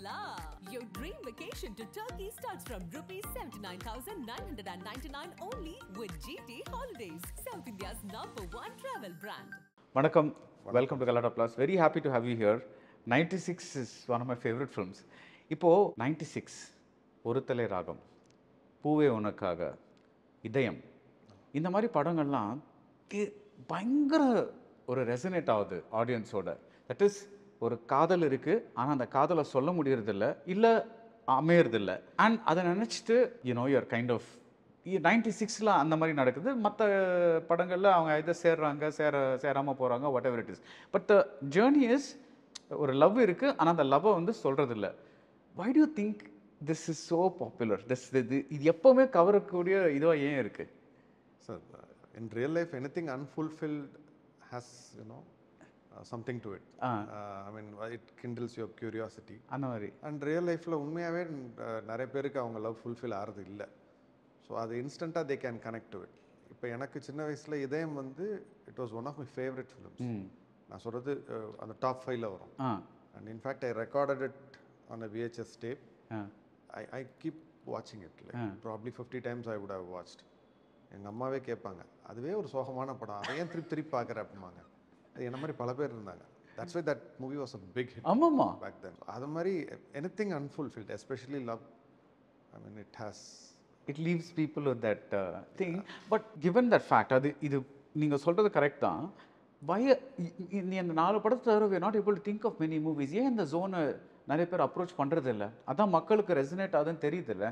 Voila! Your dream vacation to Turkey starts from rupees 79,999 only with GT Holidays, South India's number one travel brand. வணக்கம் welcome to Galatta plus very happy to have you here ninety six is one of my favourite films இப்போது ninety six ஒரு தலை ராகம் பூவே உனக்காக இதயம் இந்த மாதிரி படங்கள்லாம் தி- பயங்கர ஒரு ரெசனேட் ஆகுது ஆடியன்ஸோட தட் இஸ் ஒரு காதல் இருக்குது ஆனால் அந்த காதலை சொல்ல முடியறதில்ல இல்லை அமையறதில்ல அண்ட் அதை நினச்சிட்டு you know you're kind of ninety சிக்ஸில் அந்த மாதிரி நடக்குது மற்ற படங்களில் அவங்க இதை சேர்றாங்க சேர சேராமல் போகிறாங்க whatever it is but the journey is ஒரு லவ் இருக்குது ஆனால் அந்த லவ்வை வந்து சொல்கிறதில்ல why do think this is so popular this இது இது எப்போவுமே கவரக்கூடிய இதுவாக ஏன் இருக்குது Sir, uh, in real life, anything unfulfilled has, you know, uh, something to it. Ah. Uh, I mean, uh, it kindles your curiosity. அந்த மாதிரி and real லைஃப்பில் உண்மையாகவே நிறைய பேருக்கு அவங்க லவ் ஃபுல்ஃபில் ஆகிறது இல்லை ஸோ அது இன்ஸ்டண்ட்டாக they can connect to it இப்போ எனக்கு சின்ன வயசில் இதயம் வந்து it was one of my favourite films நான் சொல்கிறது அந்த டாப் ஃபைவ்ல வரும் ah and in fact I recorded it on a VHS tape ah I I keep வாட்சிங் it like probably fifty times I would have watched எங்கள் அம்மாவே கேட்பாங்க அதுவே ஒரு சோகமான படம் அதை ஏன் திருப்பி திருப்பி பார்க்குற அப்படிம்பாங்க அது என்ன மாதிரி பல பேர் இருந்தாங்க that's why that movie was a big hit ஆமாம்மா பேக் தென் அது மாதிரி anything unfulfilled especially love I mean it has it leaves people with that thing but given that fact அது இது நீங்கள் சொல்கிறது கரெக்ட் தான் வய நீ அந்த நாலு படத்தை தவிர we not able to think of many movies ஏன் இந்த ஜோனை நிறைய பேர் அப்ரோச் பண்ணுறது இல்லை அதான் மக்களுக்கு ரெசனேட் ஆகுதுன்னு தெரியுது இல்லை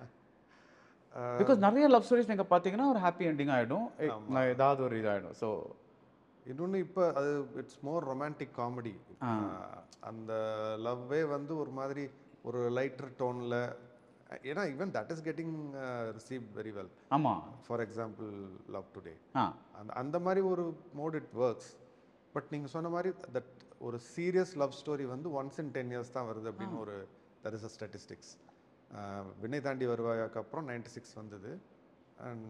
பிகாஸ் நிறைய லவ் ஸ்டோரிஸ் நீங்கள் பார்த்தீங்கன்னா ஒரு ஹாப்பி எண்டிங் ஆகிடும் ஏதாவது ஒரு இதாகிடும் ஸோ இன்னொன்று இப்போ அது இட்ஸ் மோர் ரொமான்டிக் காமெடி அந்த லவ்வே வந்து ஒரு மாதிரி ஒரு லைட்டர் டோனில் ஏன்னா even that is getting receive very well ஆமாம் for example love today ah அந்த அந்த மாதிரி ஒரு மோட் இட் ஒர்க்ஸ் பட் நீங்கள் சொன்ன மாதிரி தட் ஒரு சீரியஸ் லவ் ஸ்டோரி வந்து ஒன்ஸ் இன் டென் இயர்ஸ் தான் வருது அப்படின்னு ஒரு தட் இஸ் அ ஸ்டாட்டிஸ்டிக்ஸ் விண்ணை தாண்டி வருவாய்க்கு அப்புறம் நைன்டி சிக்ஸ் வந்தது அண்ட்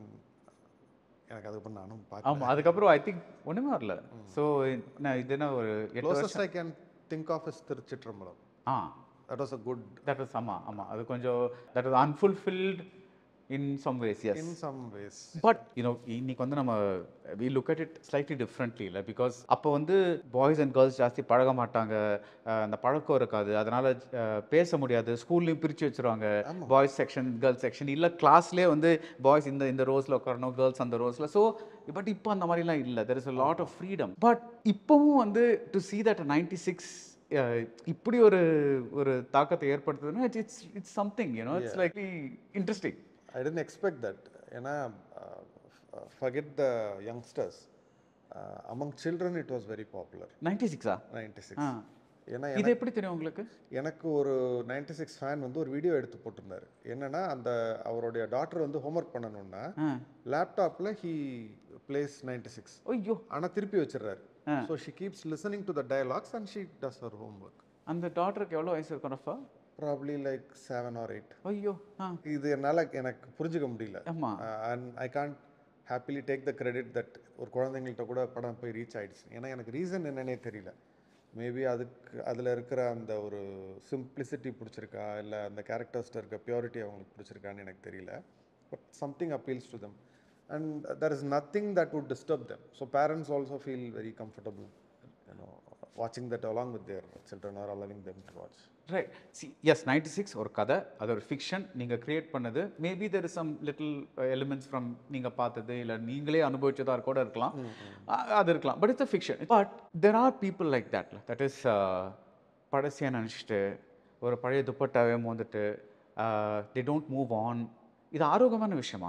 எனக்கு அதுக்கப்புறம் நானும் பார்க்க ஆமாம் அதுக்கப்புறம் ஐ திங்க் ஒன்றுமே வரல ஸோ நான் இது என்ன ஒரு எட்டு வருஷம் closest I can think of is Thiruchitrambalam ah that was a good that is ஆமாம் ஆமாம் அது கொஞ்சம் that is unfulfilled in some ways yes in some ways but you know இன்னைக்கு வந்து நம்ம we look at it slightly differently இல்லை because அப்போ வந்து பாய்ஸ் அண்ட் கேர்ள்ஸ் ஜாஸ்தி பழக மாட்டாங்க அஹ் அந்த பழக்கம் இருக்காது அதனால அஹ், பேச முடியாது ஸ்கூல்லையும் பிரித்து வச்சிருவாங்க பாய்ஸ் செக்ஷன் கேர்ள்ஸ் செக்ஷன் இல்லை கிளாஸ்லேயே வந்து பாய்ஸ் இந்த இந்த ரோஸில் உட்காரணும் கேர்ள்ஸ் அந்த ரோஸில் ஸோ பட் இப்போ அந்த மாதிரிலாம் இல்லை there is a lot of freedom but இப்போவும் வந்து to see that ninety six இப்படி ஒரு ஒரு தாக்கத்தை ஏற்படுத்துதுன்னா it's it's something you know it's likely interesting I tend expect that ஏன்னா forget the youngsters among children it was very popular ninety சிக்ஸா ninety six ஏன்னா இது எப்படி தெரியும் உங்களுக்கு எனக்கு ஒரு நைன்டி சிக்ஸ் ஃபேன் வந்து ஒரு வீடியோ எடுத்து போட்டிருந்தாரு என்னன்னா அந்த அவருடைய டாட்டர் வந்து ஹோம்ஒர்க் பண்ணணும்னா ஆ. லேப்டாப்பில் ஹீ பிளேஸ் நைன்டி சிக்ஸ் ஐயோ ஆனால் திருப்பி வச்சிடுறாரு so she keeps listening to the dialogues and she does her homework அந்த டாக்டருக்கு எவ்வளோ வயசு இருக்கும் ரஃபா probably like seven or eight ஐயோ ஆ இது என்னால் எனக்கு புரிஞ்சுக்க முடியல ஆமா and I can't happily take the credit that ஒரு குழந்தைங்கள்ட்ட கூட படம் போய் ரீச் ஆயிடுச்சு ஏன்னா எனக்கு ரீசன் என்னன்னே தெரியல மேபி அதுக்கு அதில் இருக்கிற அந்த ஒரு சிம்பிளிசிட்டி பிடிச்சிருக்கா இல்லை அந்த கேரக்டர்ஸ்ட்ட இருக்க பியூரிட்டி அவங்களுக்கு பிடிச்சிருக்கான்னு எனக்கு தெரியல but something appeals to them and there is nothing that would disturb them so parents also feel very comfortable you know வாட்சிங் that along with their children or allowing them to watch right C S ninety six ஒரு கதை அது ஒரு fiction நீங்கள் create பண்ணது maybe there is some little elements from நீங்கள் பார்த்தது இல்லை நீங்களே அனுபவிச்சதா கூட இருக்கலாம் அ- அது இருக்கலாம் but it's a fiction but there are people like தட்ல தட் இஸ் பழசியாக நினச்சிட்டு ஒரு பழைய துப்பட்டாவே மோந்துட்டு தி டோன்ட் மூவ் ஆன் இது ஆரோக்கியமான விஷயமா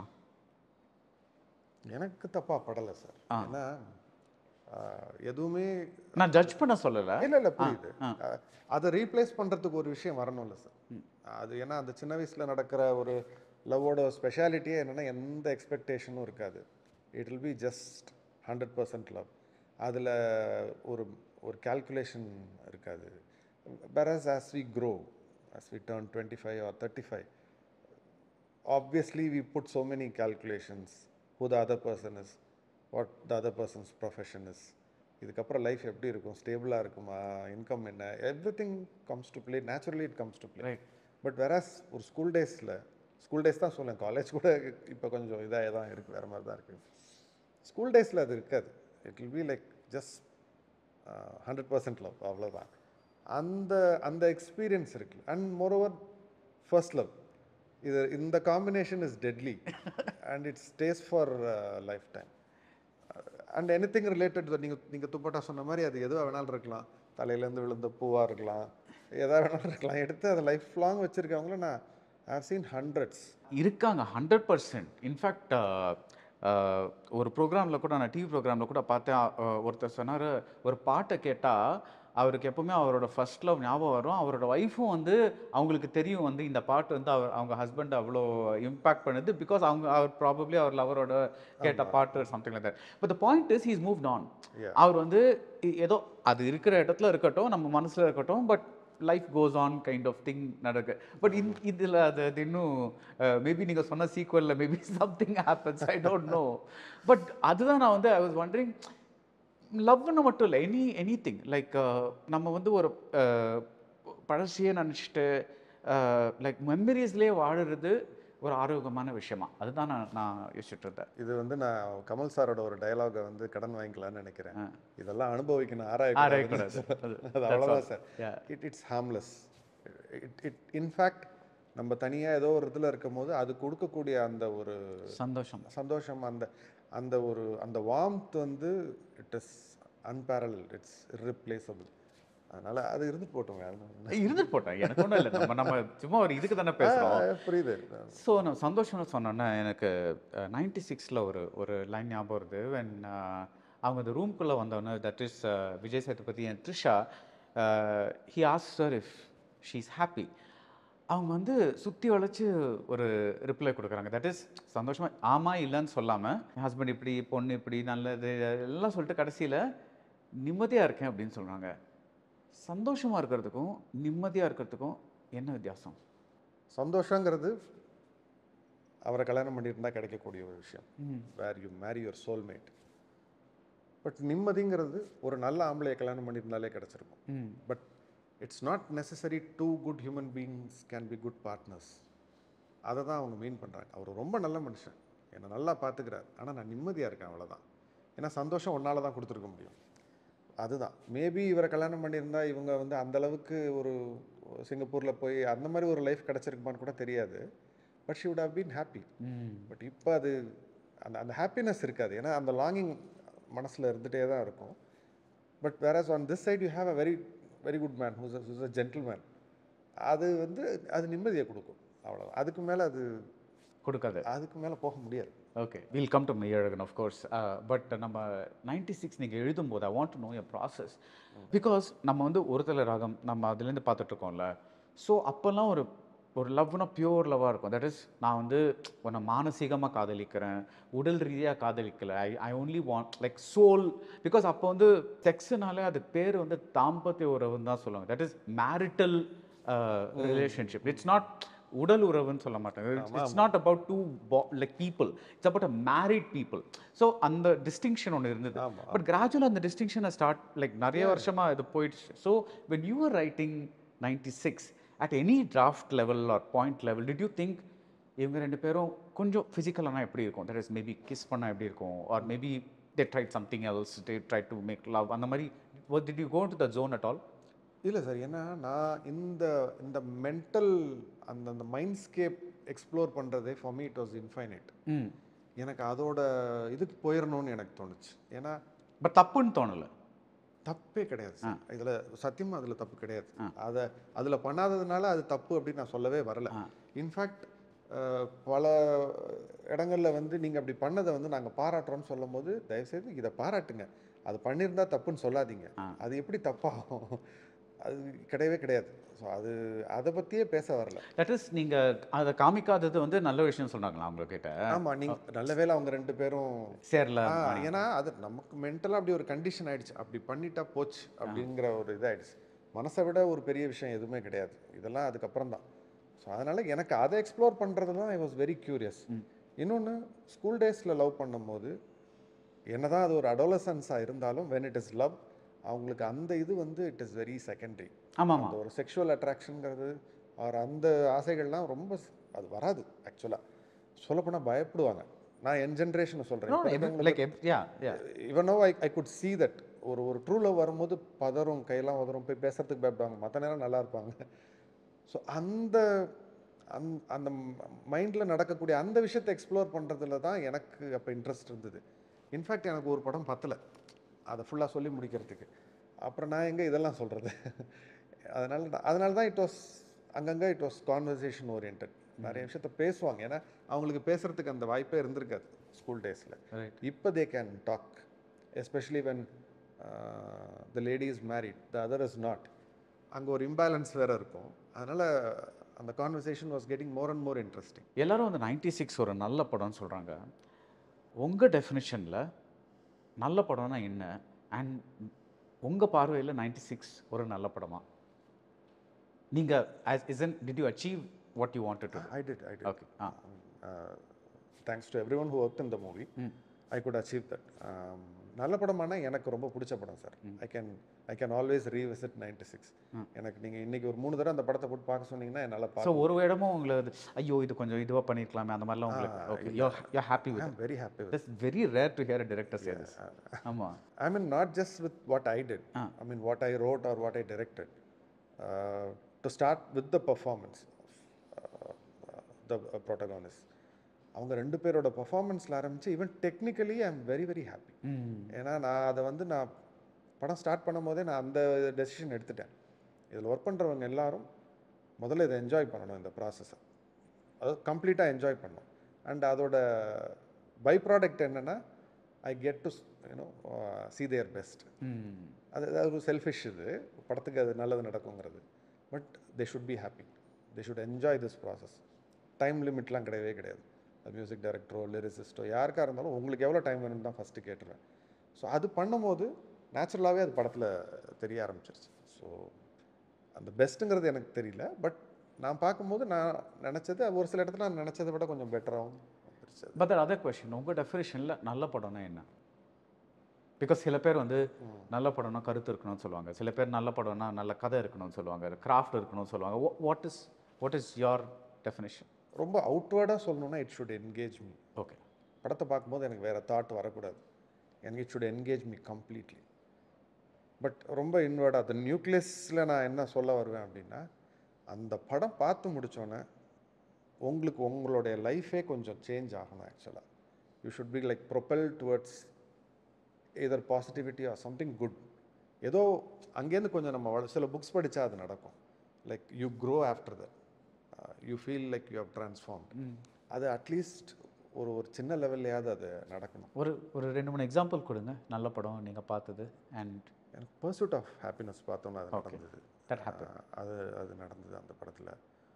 எனக்கு தப்பாக படலை சார் ஏன்னா ஆஹ், எதுவுமே நான் ஜட்ஜ் பண்ண சொல்லலை இல்ல இல்ல புரியுது அஹ், அதை ரீப்ளேஸ் பண்றதுக்கு ஒரு விஷயம் வரணும்ல சார் அது ஏன்னா அந்த சின்ன வயசுல நடக்கிற ஒரு லவ்வோட ஸ்பெஷாலிட்டியே என்னன்னா எந்த எக்ஸ்பெக்டேஷனும் இருக்காது it will be just hundred percent love அதில் ஒரு ஒரு கால்குலேஷன் இருக்காது whereas as we grow as we turn 25 or 35 obviously we put so many calculations who the other person is what the other person's profession is இதுக்கப்புறம் life எப்படி இருக்கும் ஸ்டேபிளாக இருக்குமா income என்ன everything comes to play naturally it comes to play right but whereas ஒரு school டேஸில் school days தான் சொல்லேன் காலேஜ் கூட இப்போ கொஞ்சம் இதாக தான் இருக்குது வேறு மாதிரி தான் இருக்குது ஸ்கூல் டேஸில் அது இருக்காது it will be like just hundred percent love அவ்வளோதான் அந்த அந்த எக்ஸ்பீரியன்ஸ் இருக்கு அண்ட் மோரோவர் ஃபர்ஸ்ட் லவ் இது இந்த combination is deadly and it stays for lifetime and anything related நீங்கள் நீங்கள் துப்பட்டா சொன்ன மாதிரி அது எதுவாக வேணாலும் இருக்கலாம் தலையிலேருந்து விழுந்த பூவாக இருக்கலாம் எதா வேணாலும் இருக்கலாம் எடுத்து அதை லைஃப் லாங் வச்சுருக்கவங்கள நான் ஹவ் சீன் ஹண்ட்ரட்ஸ் இருக்காங்க ஹண்ட்ரட் பர்சன்ட் இன்ஃபேக்ட் ஒரு ப்ரோக்ராமில் கூட நான் டிவி ப்ரோக்ராமில் கூட பார்த்தேன் அஹ், ஒருத்தர் சொன்னார் ஒரு பாட்டை கேட்டால் அவருக்கு எப்பவுமே அவரோட ஃபர்ஸ்ட் லவ் ஞாபகம் வரும் அவரோட ஒய்ஃபும் வந்து அவங்களுக்கு தெரியும் வந்து இந்த பாட்டு வந்து அவர் அவங்க ஹஸ்பண்ட் அவ்வளோ இம்பாக்ட் பண்ணுது பிகாஸ் அவங்க அவர் ப்ராபப்ளி அவர் லவரோட கேட்ட பாட்டு something like that but the point is he's move on Yeah. அவர் வந்து இ- ஏதோ அது இருக்கிற இடத்துல இருக்கட்டும் நம்ம மனசில் இருக்கட்டும் but life goes on kind of thing நடக்கு பட் இன் இதில் அது அது இன்னும் மேபி நீங்கள் சொன்ன சீக்வலில் maybe something happens I don't know but அதுதான் நான் வந்து ஐ வாஸ் வண்டரிங் லவ்னு மட்டும் இல்லை எனி எனி திங் லைக் நம்ம வந்து ஒரு அஹ், பழசையே நினச்சிட்டு லைக் மெமரிஸ்லேயே வாழுறது ஒரு ஆரோக்கியமான விஷயமா அதுதான் நான் நான் யோசிச்சுட்டு இருந்தேன் இது வந்து நான் கமல் சாரோட ஒரு டயலாகை வந்து கடன் வாங்கிக்கலாம்னு நினைக்கிறேன் ஆ. இதெல்லாம் அனுபவிக்கணும் ஆராயக்கூடாது. ஆராயக்கூடாது அது- அது that's அவ்வளோதான் all. Sir Yeah. It it's harmless it it in fact நம்ம தனியாக ஏதோ ஒரு இதில் இருக்கும் போது அது கொடுக்கக்கூடிய அந்த ஒரு சந்தோஷம் சந்தோஷம் அந்த அந்த ஒரு அந்த வார்ம்த் வந்து it is unparalleled it's irreplaceable அதனால அது இருந்துட்டு போட்டோங்க இருந்துட்டு போட்டேன் எனக்கு ஒன்றும் இல்லை நம்ம நம்ம சும்மா ஒரு இதுக்கு தானே பேசுகிறோம் புரியுது ஸோ நான் சந்தோஷம்னு சொன்னோன்னே எனக்கு நைன்டி சிக்ஸில் ஒரு ஒரு லைன் ஞாபகம் வருது வென் அவங்க அந்த ரூம்குள்ளே வந்தோடனே that is Vijay Sethupathi and Trisha he as sir if she is happy அவங்க வந்து சுற்றி வளைச்சு ஒரு ரிப்ளை கொடுக்குறாங்க தட் இஸ் சந்தோஷமாக ஆமாம் இல்லைன்னு சொல்லாமல் என் ஹஸ்பண்ட் இப்படி பொண்ணு இப்படி நல்லது எல்லாம் சொல்லிட்டு கடைசியில் நிம்மதியாக இருக்கேன் அப்படின்னு சொல்கிறாங்க சந்தோஷமாக இருக்கிறதுக்கும் நிம்மதியாக இருக்கிறதுக்கும் என்ன வித்தியாசம் சந்தோஷங்கிறது அவரை கல்யாணம் பண்ணியிருந்தா கிடைக்கக்கூடிய ஒரு விஷயம் ம் where you marry your soulmate but நிம்மதிங்கிறது ஒரு நல்ல ஆம்பளையை கல்யாணம் பண்ணியிருந்தாலே கிடச்சிருக்கும் ம் but it's not necessary two good human beings can be good partners அதை தான் அவங்க மீன் பண்ணுறாங்க அவர் ரொம்ப நல்ல மனுஷன் என்னை நல்லா பார்த்துக்கிறார் ஆனால் நான் நிம்மதியாக இருக்கேன் அவ்வளோதான் ஏன்னா சந்தோஷம் ஒன்றால் தான் கொடுத்துருக்க முடியும் அதுதான் மேபி இவரை கல்யாணம் பண்ணியிருந்தா இவங்க வந்து அந்த அளவுக்கு ஒரு சிங்கப்பூரில் போய் அந்த மாதிரி ஒரு லைஃப் கிடச்சிருக்குமான்னு கூட தெரியாது but she would have been happy ம் பட் இப்போ அது அந்த அந்த ஹாப்பினஸ் இருக்காது ஏன்னா அந்த லாங்கிங் மனசில் இருந்துகிட்டே தான் இருக்கும் but whereas on this side you have a very very good man who's who's a gentleman அது வந்து அது நிம்மதியை கொடுக்கும் அவ்வளோதான் அதுக்கு மேலே அது கொடுக்காது அதுக்கு மேலே போக முடியாது okay will come to Meiyazhagan of course but நம்ம நைன்டி சிக்ஸ் நீங்கள் எழுதும்போது I want to know a process because நம்ம வந்து ஒருதலை ராகம் நம்ம அதுலேருந்து பார்த்துட்ருக்கோம்ல ஸோ அப்போல்லாம் ஒரு ஒரு லவ்னா பியூர் லவ்வாக இருக்கும் தட் இஸ் நான் வந்து உன்னை மானசீகமாக காதலிக்கிறேன் உடல் ரீதியாக காதலிக்கல I I only want like soul because அப்போ வந்து செக்ஸ்னாலே அதுக்கு பேர் வந்து தாம்பத்திய உறவுன்னு தான் சொல்லுவாங்க that is marital relationship it's not உடல் உறவுன்னு சொல்ல மாட்டாங்க it's not about two like people it's about a married people so அந்த டிஸ்டிங்ஷன் ஒன்று இருந்தது ஆமா. பட் கிராஜுவலாக அந்த டிஸ்டிங்ஷனை ஸ்டார்ட் லைக் நிறைய வருஷமா இது போயிடுச்சு so when you are writing ninety six at any draft level or point level did you think இவங்க ரெண்டு பேரும் கொஞ்சம் ஃபிசிக்கலானா எப்படி இருக்கும் தட் இஸ் மேபி கிஸ் பண்ணால் எப்படி இருக்கும் or maybe they tried something else they try to make love அந்த மாதிரி did you go to the zone at all இல்லை சார் ஏன்னா நான் இந்த இந்த மென்டல் அந்த அந்த மைண்ட்ஸ்கேப் எக்ஸ்ப்ளோர் பண்ணுறதே for me it was infinite hmm எனக்கு அதோட இதுக்கு போயிடணும்னு எனக்கு தோணுச்சு ஏன்னா பட் தப்புன்னு தோணலை தப்பே கிடையாது சார். இதுல சத்தியமா அதுல தப்பு கிடையாது ஆ. அதை அதுல பண்ணாததுனால அது தப்பு அப்படின்னு நான் சொல்லவே வரல ஆ. இன்ஃபேக்ட் பல இடங்கள்ல வந்து நீங்க அப்படி பண்ணதை வந்து நாங்க பாராட்டுறோம்னு சொல்லும் போது தயவுசெய்து இதை பாராட்டுங்க அது பண்ணியிருந்தா தப்புன்னு சொல்லாதீங்க ஆ. அது எப்படி தப்பாகும் அது கிடையவே கிடையாது ஸோ அது அதை பத்தியே பேச வரல தட் இஸ் நீங்கள் அதை காமிக்காதது வந்து நல்ல விஷயம் சொன்னாங்களா உங்ககிட்ட ஆமா நீங்க நல்ல வேளை அவங்க ரெண்டு பேரும் சேரல ஆ, ஏன்னா அது நமக்கு மென்டலாக அப்படி ஒரு கண்டிஷன் ஆயிடுச்சு அப்படி பண்ணிட்டா போச்சு அப்படிங்கிற ஒரு இதாயிடுச்சு மனசை விட ஒரு பெரிய விஷயம் எதுவுமே கிடையாது இதெல்லாம் அதுக்கப்புறம் தான் ஸோ அதனால எனக்கு அதை எக்ஸ்ப்ளோர் பண்ணுறது தான் ஐ வாஸ் வெரி க்யூரியஸ் இன்னொன்று ஸ்கூல் டேஸில் லவ் பண்ணும்போது என்னதான் அது ஒரு அடோலசன்ஸாக இருந்தாலும் வென் இட் இஸ் லவ் அவங்களுக்கு அந்த இது வந்து இட் இஸ் வெரி செகண்டரி ஆமாம் ஆமாம் அந்த ஒரு செக்ஷுவல் அட்ராக்ஷனுங்கிறது அவர் அந்த ஆசைகள்லாம் ரொம்ப ஸ்- அது வராது ஆக்சுவலாக சொல்லப்போனால் பயப்படுவாங்க நான் என் ஜென்ரேஷனை சொல்கிறேன் லைக் யா யா இவனோ I I could see that ஒரு ஒரு ட்ரூ லவ் வரும்போது பதறும் கையெல்லாம் உதறும் போய் பேசுறதுக்கு பயப்படுவாங்க மற்ற நேரம் நல்லா இருப்பாங்க ஸோ அந்த அந் அந்த மைண்டில் நடக்கக்கூடிய அந்த விஷயத்தை எக்ஸ்ப்ளோர் பண்ணுறதுல தான் எனக்கு அப்போ இன்ட்ரெஸ்ட் இருந்தது இன்ஃபேக்ட் எனக்கு ஒரு படம் பத்தலை அதை ஃபுல்லாக சொல்லி முடிக்கிறதுக்கு அப்புறம் நான் எங்கே இதெல்லாம் சொல்கிறது அதனால தான் அதனால தான் இட் வாஸ் அங்கங்கே இட் வாஸ் கான்வர்சேஷன் ஓரியன்ட் நிறைய விஷயத்த பேசுவாங்க ஏன்னா அவங்களுக்கு பேசுறதுக்கு அந்த வாய்ப்பே இருந்திருக்காது ஸ்கூல் டேஸில் ரைட் இப்போ they can talk especially when the lady is married the other is not அங்கே ஒரு இம்பேலன்ஸ் வேறு இருக்கும் அதனால் அந்த conversation was getting more and more interesting எல்லாரும் வந்து நைன்டி சிக்ஸ் ஒரு நல்ல படம்னு சொல்கிறாங்க உங்கள் டெஃபினிஷனில் நல்ல படம்னா என்ன அண்ட் உங்கள் பார்வையில் நைன்டி சிக்ஸ் ஒரு நல்ல படமா நீங்கள் ஆஸ் இசன் did you achieve what you wanted to I did I okay ah thanks to everyone who work in the movie I could achieve that நல்ல படமானா எனக்கு ரொம்ப பிடிச்ச படம் sir I can I can always revisit ninety six எனக்கு நீங்கள் இன்னைக்கு ஒரு மூணு தடவை அந்த படத்தை போட்டு பார்க்க சொன்னீங்கன்னா என்னால் ஸோ பார்க்க ஒரு இடமும் உங்களுக்கு ஐயோ இது கொஞ்சம் இதுவாக பண்ணியிருக்கலாமே அந்த மாதிரிலாம் உங்களுக்கு okay you you happy I with am very happy it's very rare to hear director say this ஆமாம் I mean, not just with what I did. Ah. I mean, what I wrote or what I directed. Uh, to start with the performance of uh, the uh, protagonist. அவங்க ரெண்டு பேரோட பர்ஃபார்மன்ஸில் ஆரம்பித்து even technically I am very very happy ஏன்னா நான் அதை வந்து நான் படம் ஸ்டார்ட் பண்ணும் போதே நான் அந்த டெசிஷன் எடுத்துட்டேன் இதில் ஒர்க் பண்ணுறவங்க எல்லாரும் முதல்ல இதை என்ஜாய் பண்ணணும் இந்த ப்ராசஸை அதாவது கம்ப்ளீட்டாக என்ஜாய் பண்ணணும் அண்ட் அதோட பை ப்ராடக்ட் என்னென்னா I get to you know see their best அது அது ஒரு செல்ஃபிஷ் இது படத்துக்கு அது நல்லது நடக்குங்கிறது but they should be happy they should enjoy this process time லிமிட்லாம் கிடையவே கிடையாது மியூசிக் டைரக்டரோ லிரிசிஸ்டோ யாருக்காக இருந்தாலும் உங்களுக்கு எவ்வளோ டைம் வேணும்னு தான் ஃபஸ்ட்டு கேட்டுருவேன் ஸோ அது பண்ணும்போது நேச்சுரலாகவே அது படத்தில் தெரிய ஆரம்பிச்சிருச்சு ஸோ அந்த பெஸ்ட்டுங்கிறது எனக்கு தெரியல பட் நான் பார்க்கும்போது நான் நினச்சது ஒரு சில இடத்துல நான் நினச்சதை விட கொஞ்சம் பெட்டராகவும் வந்துருச்சு அது. பட் அதர் கொஷின் உங்கள் டெஃபினேஷனில் நல்ல படம்னா என்ன பிகாஸ் சில பேர் வந்து நல்ல படம்னா கருத்து இருக்கணும்னு சொல்லுவாங்க சில பேர் நல்ல படம்னா நல்ல கதை இருக்கணும்னு சொல்லுவாங்க கிராஃப்ட் இருக்கணும்னு சொல்லுவாங்க what is what is your definition ரொம்ப அவுட்வேர்டாக சொல்லணும்னா it should engage me okay படத்தை பார்க்கும்போது எனக்கு வேறு தாட் வரக்கூடாது எனக்கு it should engage me completely but ரொம்ப இன்வர்டாக அந்த நியூக்ளியஸில் நான் என்ன சொல்ல வருவேன் அப்படின்னா அந்த படம் பார்த்து முடித்தோன்னே உங்களுக்கு உங்களுடைய லைஃபே கொஞ்சம் சேஞ்ச் ஆகணும் ஆக்சுவலாக you should be like propel towards either positivity or something good ஏதோ அங்கேருந்து கொஞ்சம் நம்ம வள- சில புக்ஸ் படித்தா அது நடக்கும் like you grow after that you feel like you have transform அது அட்லீஸ்ட் ஒரு ஒரு சின்ன லெவல்லையாவது அது நடக்கணும் ஒரு ஒரு ரெண்டு மூணு எக்ஸாம்பிள் கொடுங்க நல்ல படம் நீங்கள் பார்த்தது அண்ட் எனக்கு பர்சூட் ஆஃப் ஹாப்பினஸ் பார்த்தோன்னா அது நடந்தது தட் ஹேப்பன் ஆஹ் அது அது நடந்தது அந்த படத்தில்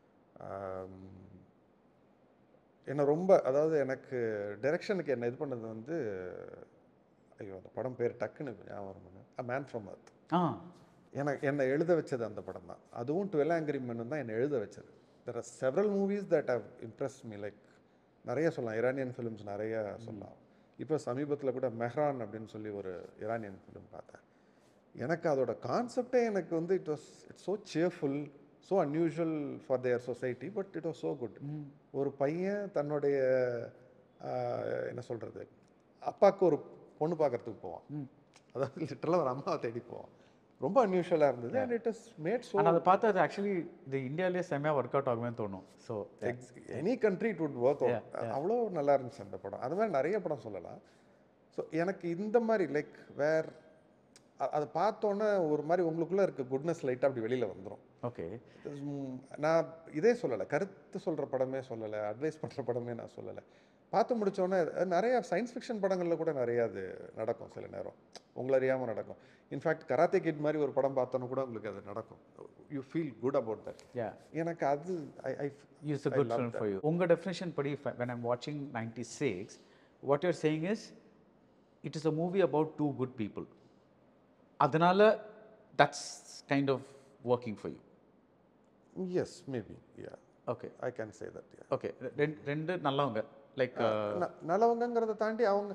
என்னை ரொம்ப அதாவது எனக்கு டைரக்ஷனுக்கு என்ன இது பண்ணது வந்து ஐயோ அந்த படம் பேர் டக்குன்னு ஞாபகம் அ மேன் ஃப்ரம் அர்த் ஆ எனக்கு என்னை எழுத வச்சது அந்த படம் தான் அதுவும் டுவெல் ஆங்கிரி மென்னு தான் என்னை எழுத வச்சது there are several movies that have impress me like நிறைய சொல்லலாம் இரானியன் ஃபிலிம்ஸ் நிறைய சொல்லலாம் இப்போ சமீபத்தில் கூட மெஹ்ரான் அப்படின்னு சொல்லி ஒரு இரானியன் ஃபிலிம் பார்த்தேன் எனக்கு அதோட கான்செப்டே எனக்கு வந்து it was it's so cheerful so unusual for their society but it was so good ஒரு பையன் தன்னுடைய ஆஹ், என்ன சொல்கிறது அப்பாவுக்கு ஒரு பொண்ணு பார்க்கறதுக்கு போவான் அதாவது லிட்டரலாக ஒரு அம்மாவை தேடி போவான் ரொம்ப அன்யூஷுவலாக இருந்தது and it is made so ஆனால் அதை பார்த்தா அது ஆக்சுவலி இது இந்தியாவிலேயே செம்மையாக ஒர்க் அவுட் ஆகுமே தோணும் so any country it would work out அவ்வளோ நல்லா இருந்துச்சு அந்த படம் அது மாதிரி நிறைய படம் சொல்லலாம் ஸோ எனக்கு இந்த மாதிரி லைக் வேர் அதை பார்த்தோன்னே ஒரு மாதிரி உங்களுக்குள்ளே இருக்க குட்னஸ் லைட்டாக அப்படி வெளியில் வந்துடும் ஓகே நான் இதே சொல்லலை கருத்து சொல்கிற படமே சொல்லலை அட்வைஸ் பண்ணுற படமே நான் சொல்லலை பார்த்து முடிச்சோடனே நிறைய சயின்ஸ் ஃபிக்ஷன் படங்களில் கூட நிறைய அது நடக்கும் சில நேரம் உங்களை அறியாமல் நடக்கும் இன்ஃபேக்ட் கராத்தே கிட் மாதிரி ஒரு படம் பார்த்தோன்னு கூட உங்களுக்கு அது நடக்கும் you feel good about that yeah எனக்கு அது I I use a good film for you உங்கள் டெஃபினேஷன் படி வென் ஐம் வாட்சிங் ninety six what your saying is it is a movie about two good people அதனால that's kind of working for you yes maybe yeah okay I can say that yeah okay ரெண்டு ரெண்டு நல்லவங்க like நல்லவங்கங்கிறத தாண்டி அவங்க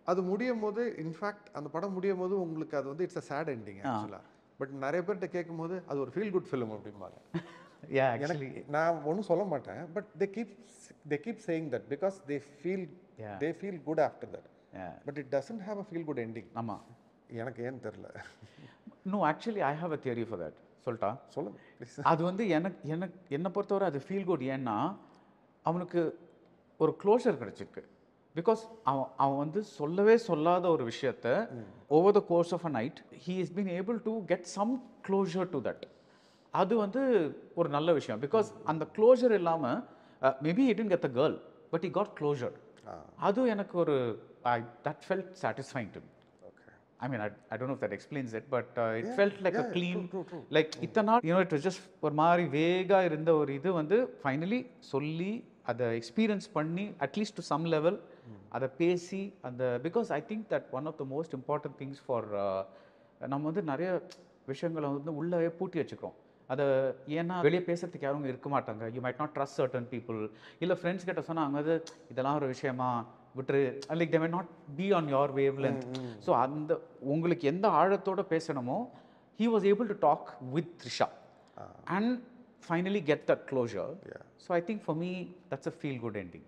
அது முடியும் போது in fact அந்த படம் முடியும் போது உங்களுக்கு அது வந்து இட்ஸ் அ சேட் எண்டிங் ஆக்சுவலாக பட் நிறைய பேர்கிட்ட கேட்கும்போது அது ஒரு ஃபீல் குட் ஃபிலிம் அப்படிம்பாங்க யா எனக்கு நான் ஒன்றும் சொல்ல மாட்டேன் but they keep they keep saying that because they feel Yeah. They feel good after that Yeah. But it doesn't have a feel good ending ஆமாம் எனக்கு ஏன்னு தெரில no actually I have a theory for that சொல்லிட்டா சொல்லுங்க please அது வந்து எனக்கு எனக்கு என்னை பொறுத்தவரை அது ஃபீல் குட் ஏன்னா அவனுக்கு ஒரு க்ளோஷர் கிடச்சிருக்கு பிகாஸ் அவன் அவன் வந்து சொல்லவே சொல்லாத ஒரு விஷயத்த over the course of a night he is been able to get some closure to that அது வந்து ஒரு நல்ல விஷயம் பிகாஸ் அந்த க்ளோஷர் இல்லாமல் maybe it get the girl but he got closure அது எனக்கு ஒரு I that felt satisfying to okay I mean, I, I don't know if that explains it, but uh, it felt like a yeah, clean, true, true, true. like இத்தனை நாள் you know, it was just ஒரு மாதிரி வேகா இருந்த ஒரு இது வந்து finally சொல்லி அதை எக்ஸ்பீரியன்ஸ் பண்ணி அட்லீஸ்ட் டு சம் லெவல் அதை பேசி அந்த because I think that one of the most important things for நம்ம வந்து நிறைய விஷயங்களை வந்து உள்ளவே பூட்டி வச்சுக்கிறோம் அதை ஏன்னா வெளியே பேசுறதுக்கு யாரும் இருக்க மாட்டாங்க you might not trust certain people இல்லை ஃப்ரெண்ட்ஸ் கிட்ட சொன்னா அவங்க வந்து இதெல்லாம் ஒரு விஷயமா விட்டுரு like they may not be on your wavelength so அந்த உங்களுக்கு எந்த ஆழத்தோட பேசணுமோ he was able to talk with Trisha and finally get that closure so I think for me that's a feel good ending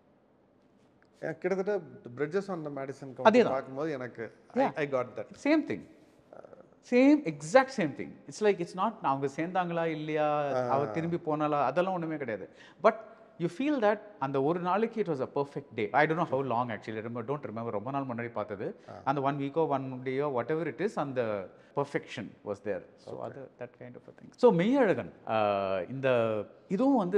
எனக்கு கிட்டத்தட்ட bridges on the Madison அதேதான். பார்க்கும்போது எனக்கு I got that same thing same exact same thing it's like it's not அவங்க சேர்ந்தாங்களா இல்லையா அவ திரும்பி போனாலா அதெல்லாம் ஒன்றுமே கிடையாது பட் யூ ஃபீல் தட் அந்த ஒரு நாளைக்கு it was a perfect day I don't know how long actually ரொம்ப டோன்ட் ரிமெம்பர் ரொம்ப நாள் முன்னாடி பார்த்தது அந்த ஒன் வீக்கோ ஒன் டேயோ வாட் எவர் இட் இஸ் அந்த பர்ஃபெக்ஷன் வாஸ் தேர் ஸோ அது that kind of thing so Meiyazhagan uh, இந்த இதுவும் வந்து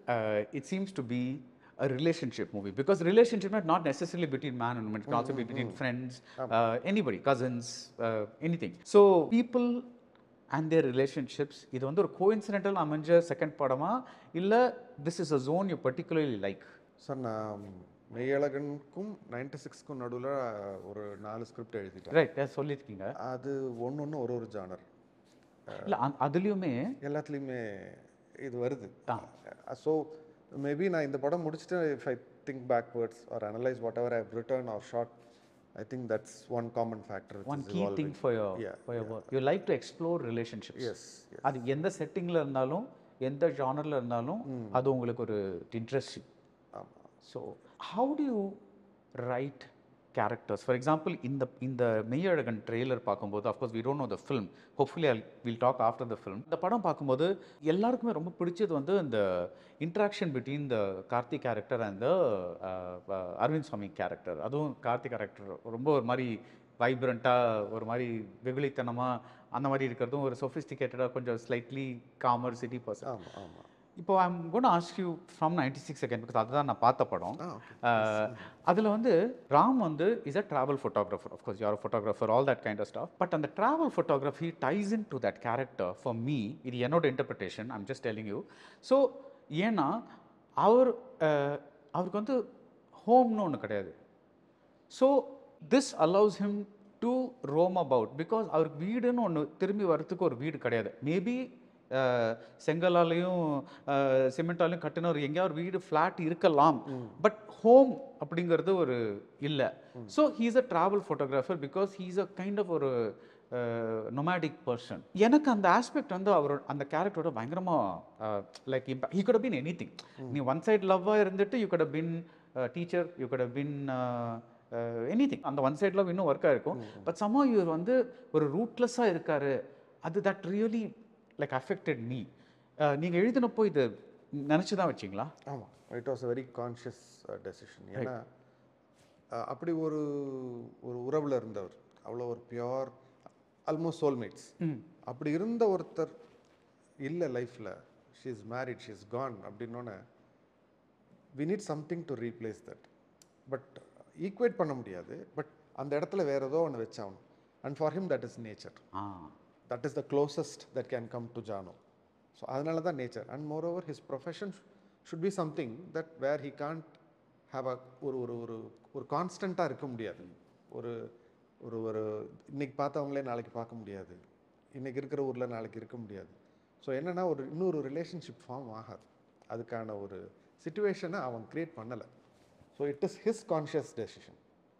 it seems to be a relationship movie because relationship is not necessarily between man and woman it can also be between friends uh, anybody cousins uh, anything so people and their relationships இது வந்து ஒரு coincidental அமைஞ்ச second படமா இல்லை this is a zone you particularly like sir நான் மெய்யழகனுக்கும் ninety சிக்ஸ்க்கும் நடுவில் ஒரு நாலு ஸ்கிரிப்ட் எழுதிட்டேன் ரைட் சொல்லியிருக்கீங்க அது ஒன்று ஒன்று ஒரு ஒரு ஜானர் இல்லை அதுலேயுமே எல்லாத்துலேயுமே இது வருது ஸோ மேபி நான் இந்த படம் முடிச்சுட்டு if I think backwards or analyse whatever I return or short I think that's one common factor one key thing for your for your work you like to explore relationships yes அது எந்த செட்டிங்கில் இருந்தாலும் எந்த ஜானரில் இருந்தாலும் அது உங்களுக்கு ஒரு interesting ஆமாம் so how do you write characters for example இந்த இந்த மெய்யழகன் ட்ரெய்லர் பார்க்கும்போது of course we don't know the film hopefully I will talk after the film இந்த படம் பார்க்கும்போது எல்லாருக்குமே ரொம்ப பிடிச்சது வந்து இந்த interaction between the Karthik character and the Aravind Swami character அதுவும் கார்த்திக் கேரக்டர் ரொம்ப ஒரு மாதிரி வைப்ரண்ட்டாக ஒரு மாதிரி வெகுளித்தனமாக அந்த மாதிரி இருக்கிறதும் ஒரு சொஃபிஸ்டிகேட்டடாக கொஞ்சம் ஸ்லைட்லி காமர் சிட்டி பர்சன் ஆமாம் ஆமாம் இப்போ I'm gonna ask you from ninety six second because அதுதான் நான் பார்த்த படம் ஆ ஓகே அதில் வந்து ராம் வந்து is a travel photographer of course யார் photographer all that kind of stuff but அந்த travel photography ties in to that character for me இது என்னோட interpretation I'm just telling you so ஏன்னா அவர் அஹ், அவருக்கு வந்து ஹோம்னு ஒன்று கிடையாது so this allows him to roam about because அவருக்கு வீடுன்னு ஒன்று திரும்பி வரத்துக்கு ஒரு வீடு கிடையாது மேபி செங்கலாலையும் சிமெண்டாலையும் கட்டின ஒரு எங்கேயாவது ஒரு வீடு ஃப்ளாட் இருக்கலாம் பட் ஹோம் அப்படிங்கிறது ஒரு இல்லை so he's a travel photographer because he's a kind of ஒரு நொமேடிக் பர்சன் எனக்கு அந்த ஆஸ்பெக்ட் வந்து அவர் அந்த கேரக்டரோட பயங்கரமாக like he could have been anything நீ ஒன் சைடு லவ்வாக இருந்துட்டு you could have been teacher you could have been anything அந்த ஒன் சைட் லவ் இன்னும் ஒர்க் ஆயிருக்கும் பட் சம்மா இவர் வந்து ஒரு ரூட்லெஸ்ஸாக இருக்காரு அது that really like affected me நீங்கள் எழுதினப்போ இது நினச்சி தான் வச்சிங்களா ஆமாம் it was a very conscious decision ஏன்னா அஹ், அப்படி ஒரு ஒரு உறவில் இருந்தவர் அவ்வளோ ஒரு பியோர் ஆல்மோஸ்ட் சோல்மேட்ஸ் அப்படி இருந்த ஒருத்தர் இல்லை லைஃப்பில் she is married she is gone அப்படின்னோடனே we need something to replace that but equate பண்ண முடியாது பட் அந்த இடத்துல வேற ஏதோ ஒன்று வச்சாகணும் and for him that is nature ah that is the closest that can come to Jaanu so அதனால தான் nature and moreover his profession should be something that where he can't have a ஒரு ஒரு ஒரு ஒரு கான்ஸ்டண்ட்டாக இருக்க முடியாது ஒரு ஒரு ஒரு இன்னைக்கு பார்த்தவங்களே நாளைக்கு பார்க்க முடியாது இன்னைக்கு இருக்கிற ஊரில் நாளைக்கு இருக்க முடியாது ஸோ என்னென்னா ஒரு இன்னொரு ரிலேஷன்ஷிப் ஃபார்ம் ஆகாது அதுக்கான ஒரு சுச்சுவேஷனை அவன் க்ரியேட் பண்ணலை so it is his conscious decision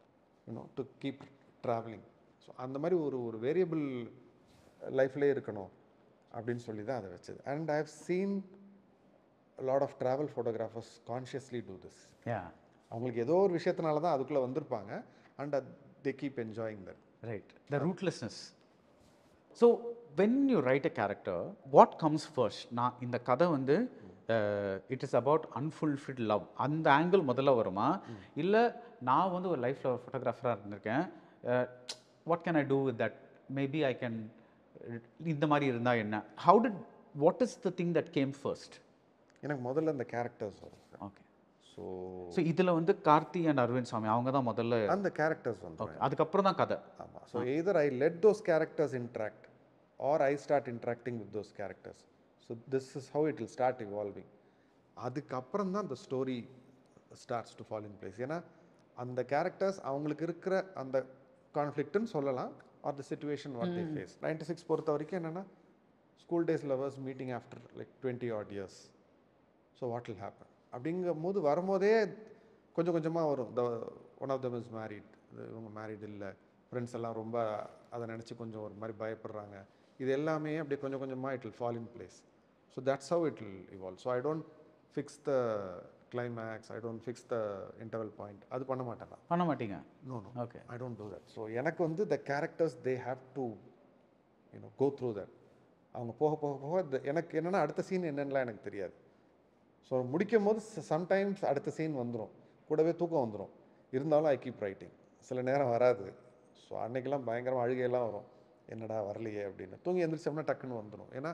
you know to keep travelling so அந்த மாதிரி ஒரு ஒரு வேரியபிள் லைஃப்லேயே இருக்கணும் அப்படின்னு சொல்லி தான் அதை வச்சது and I have seen lot of travel photographers consciously do this yeah அவங்களுக்கு ஏதோ ஒரு விஷயத்தினால தான் அதுக்குள்ளே வந்திருப்பாங்க and they keep enjoying that right the rootlessness so when you write a character what comes first நான் இந்த கதை வந்து it is about unfulfilled love அந்த ஆங்கிள் முதல்ல வருமா இல்லை நான் வந்து ஒரு லைஃப்பில் ஒரு ஃபோட்டோகிராஃபராக இருந்திருக்கேன் what can I do with that maybe I can இந்த மாதிரி இருந்தால் என்ன how did what is the thing that came first எனக்கு முதல்ல அந்த கேரக்டர்ஸ் வரும் சார் ஓகே ஸோ ஸோ இதில் வந்து கார்த்தி அண்ட் அரவிந்த் சாமி அவங்க தான் முதல்ல அந்த கேரக்டர்ஸ் வந்து ஓகே அதுக்கப்புறம் தான் கதை ஆமாம் so either I let those characters interact or I start interacting with those characters so this is how it will start evolving அதுக்கப்புறம் தான் அந்த story starts to fall in place ஏன்னா அந்த கேரக்டர்ஸ் அவங்களுக்கு இருக்கிற அந்த கான்ஃப்ளிக்ட்னு சொல்லலாம் or the situation what they face ninety six பொறுத்த வரைக்கும் என்னென்னா school days lovers meeting after like twenty odd years so what will happen அப்படிங்கும் போது வரும்போதே கொஞ்சம் கொஞ்சமாக வரும் the one of them is married இவங்க மேரிட் இல்லை ஃப்ரெண்ட்ஸ் எல்லாம் ரொம்ப அதை நினச்சி கொஞ்சம் ஒரு மாதிரி பயப்படுறாங்க இது எல்லாமே அப்படியே கொஞ்சம் கொஞ்சமாக it will fall in place so that's how it will evolve so I don't fix the climax I don't fix the interval point அது பண்ண மாட்டேன் நான் பண்ண மாட்டீங்க no no okay I don't do that so எனக்கு வந்து the characters they have to you know go through that அவங்க போக போக போக the- எனக்கு என்னென்னா அடுத்த சீன் என்னென்னலாம் எனக்கு தெரியாது ஸோ முடிக்கும் போது சம்டைம்ஸ் அடுத்த சீன் வந்துடும் கூடவே தூக்கம் வந்துடும் இருந்தாலும் ஐ கீப் ரைட்டிங் சில நேரம் வராது ஸோ அன்னைக்கெல்லாம் பயங்கரமாக அழுகையெல்லாம் வரும் என்னடா வரலையே அப்படின்னு தூங்கி எந்திரிச்சோம்னா டக்குன்னு வந்துடும் ஏன்னா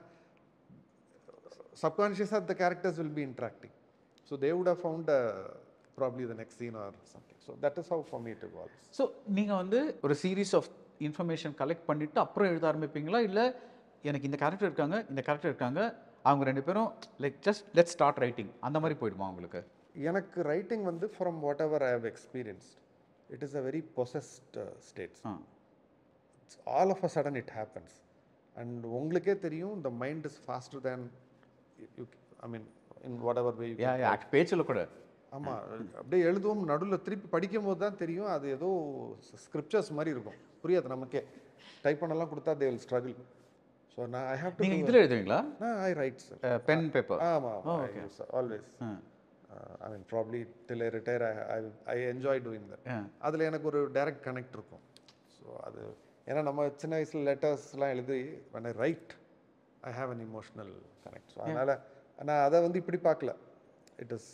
subconsciously the characters will be interacting so they would have found uh, probably the next scene or something so that is how for me it evolves so நீங்கள் வந்து ஒரு சீரீஸ் ஆஃப் இன்ஃபர்மேஷன் கலெக்ட் பண்ணிவிட்டு அப்புறம் எழுத ஆரம்பிப்பீங்களா இல்லை எனக்கு இந்த character இருக்காங்க இந்த கேரக்டர் இருக்காங்க அவங்க ரெண்டு பேரும் like just let start writing அந்த மாதிரி போயிடுமா உங்களுக்கு எனக்கு ரைட்டிங் வந்து from whatever I have experienced it is a very possessed states ah all of a sudden it happens and உங்களுக்கே தெரியும் the mind is faster than you I mean in whatever way yeah yeah பேச்சில் கூட ஆமாம் அப்படியே எழுதுவோம் நடுவில் திருப்பி படிக்கும் போது தான் தெரியும் அது ஏதோ ஸ்கிரிப்சர்ஸ் மாதிரி இருக்கும் புரியாது நமக்கே டைப் பண்ணலாம் கொடுத்தா தே வில் ஸ்ட்ரகிள் ஸோ நான் ஐ ஹாவ் டு நீங்கள் இதில் எழுதுவீங்களா I write sir pen paper ஆமாம் always I mean probably till I retire I I enjoy doing that அதில் எனக்கு ஒரு டைரக்ட் கனெக்ட் இருக்கும் ஸோ அது ஏன்னா நம்ம சின்ன வயசில் லெட்டர்ஸ்லாம் எழுதி when I write I have an emotional connect so அதனால் நான் அதை வந்து இப்படி பார்க்கல இட் இஸ்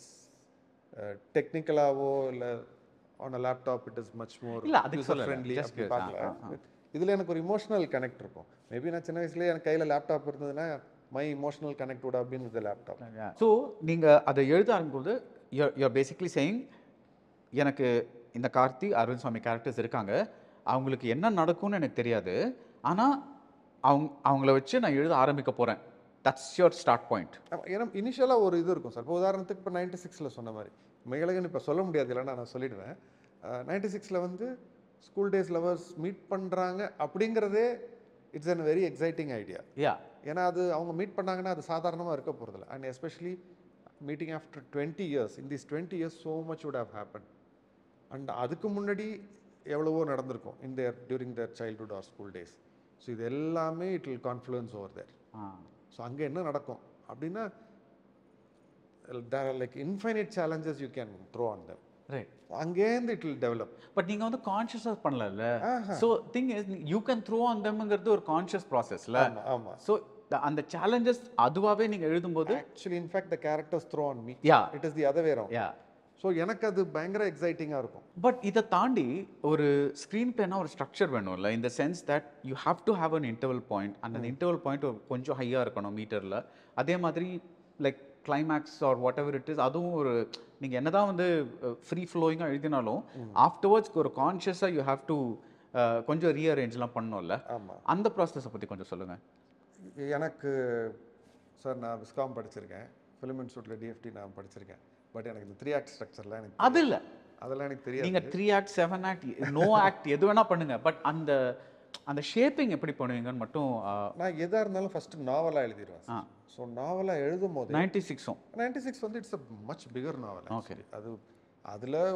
டெக்னிக்கலாவோ இல்லை on a laptop it is much more இல்ல, அதுக்கு சொல்லல. ஃப்ரெண்ட்லி Just அப்படி curious. ஆ, பார்க்கல இதில் எனக்கு ஒரு இமோஷனல் கனெக்ட் இருக்கும் மேபி நான் சின்ன வயசுலேயே எனக்கு கையில் லேப்டாப் இருந்ததுன்னா my emotional connect would have been with the laptop so நீங்கள் அதை எழுத ஆரம்பிக்கும்போது யூஆர் பேசிக்லி சேயிங் எனக்கு இந்த கார்த்தி அரவிந்த் சுவாமி கேரக்டர்ஸ் இருக்காங்க அவங்களுக்கு என்ன நடக்கும்னு எனக்கு தெரியாது ஆனால் அவங்க அவங்கள வச்சு நான் எழுத ஆரம்பிக்க போகிறேன் தட்ஸ் யுவர் ஸ்டார்ட் பாயிண்ட் ஆமா, ஏன்னா இனிஷியலாக ஒரு இது இருக்கும் சார் இப்போ உதாரணத்துக்கு இப்போ நைன்டி சிக்ஸில் சொன்ன மாதிரி மேலகன் இப்போ சொல்ல முடியாது இல்லைன்னா நான் சொல்லிடுவேன் நைன்டி சிக்ஸில் வந்து ஸ்கூல் டேஸ் லவர்ஸ் மீட் பண்ணுறாங்க அப்படிங்கிறதே it's an very exciting idea yeah ஏன்னா அது அவங்க மீட் பண்ணாங்கன்னா அது சாதாரணமாக இருக்க போகிறதில்ல and especially meeting after twenty years in this twenty years so much would have happened and அதுக்கு முன்னாடி எவ்வளவோ நடந்திருக்கும் in their during their childhood or school days so இது எல்லாமே it will confluence over there ah so அங்கே என்ன நடக்கும் அப்படின்னா like infinite challenges you can throw on them right அங்கேருந்து இட் வில் டெவலப் பட் நீங்கள் வந்து கான்ஷியஸாக பண்ணல so thing is you can throw on தம்ங்கிறது ஒரு கான்ஷியஸ் ப்ராசஸ்ல ஆமாம் ஆமாம் ஸோ அந்த சேலஞ்சஸ் அதுவாகவே நீங்கள் எழுதும்போது actually in fact the characters throw on me yeah it is the other way round yeah so எனக்கு அது பயங்கர எக்ஸைட்டிங்காக இருக்கும் பட் இதை தாண்டி ஒரு ஸ்க்ரீன் பிளேனா ஒரு ஸ்ட்ரக்சர் வேணும்ல இந்த sense that you have to have an interval point அந்த இன்டர்வல் பாயிண்ட் கொஞ்சம் ஹையாக இருக்கணும் மீட்டரில் அதே மாதிரி like climax or whatever it is அதுவும் ஒரு நீங்கள் என்னதான் வந்து ஃப்ரீ ஃப்ளோயிங்காக எழுதினாலும் ஆஃப்டர்வர்ட்ஸ்க்கு ஒரு கான்ஷியஸாக யூ ஹாவ் டு கொஞ்சம் ரீஅரேஞ்ச்லாம் பண்ணணும்ல ஆமாம் அந்த ப்ராசஸை பற்றி கொஞ்சம் சொல்லுங்கள் எனக்கு சார் நான் விஸ்காம் படிச்சிருக்கேன் ஃபிலிம் இன்ஸ்டியூட்டில் டிஎஃப்டி நான் படிச்சிருக்கேன் பட் எனக்கு இந்த த்ரீ ஆக்ட் ஸ்ட்ரக்சர்லாம் எனக்கு அது இல்லை அதெல்லாம் எனக்கு தெரியாது நீங்கள் three act seven act no act எது வேணால் பண்ணுங்க பட் அந்த அந்த ஷேப்பிங் எப்படி பண்ணுவீங்கன்னு மட்டும் நான் எதாக இருந்தாலும் ஃபஸ்ட்டு நாவலாக எழுதிடுவேன் ஆ. ஸோ நாவலாக எழுதும் போது நைன்டி சிக்ஸும் நைன்டி சிக்ஸ் வந்து it's a much bigger novel Okay. அது அதில்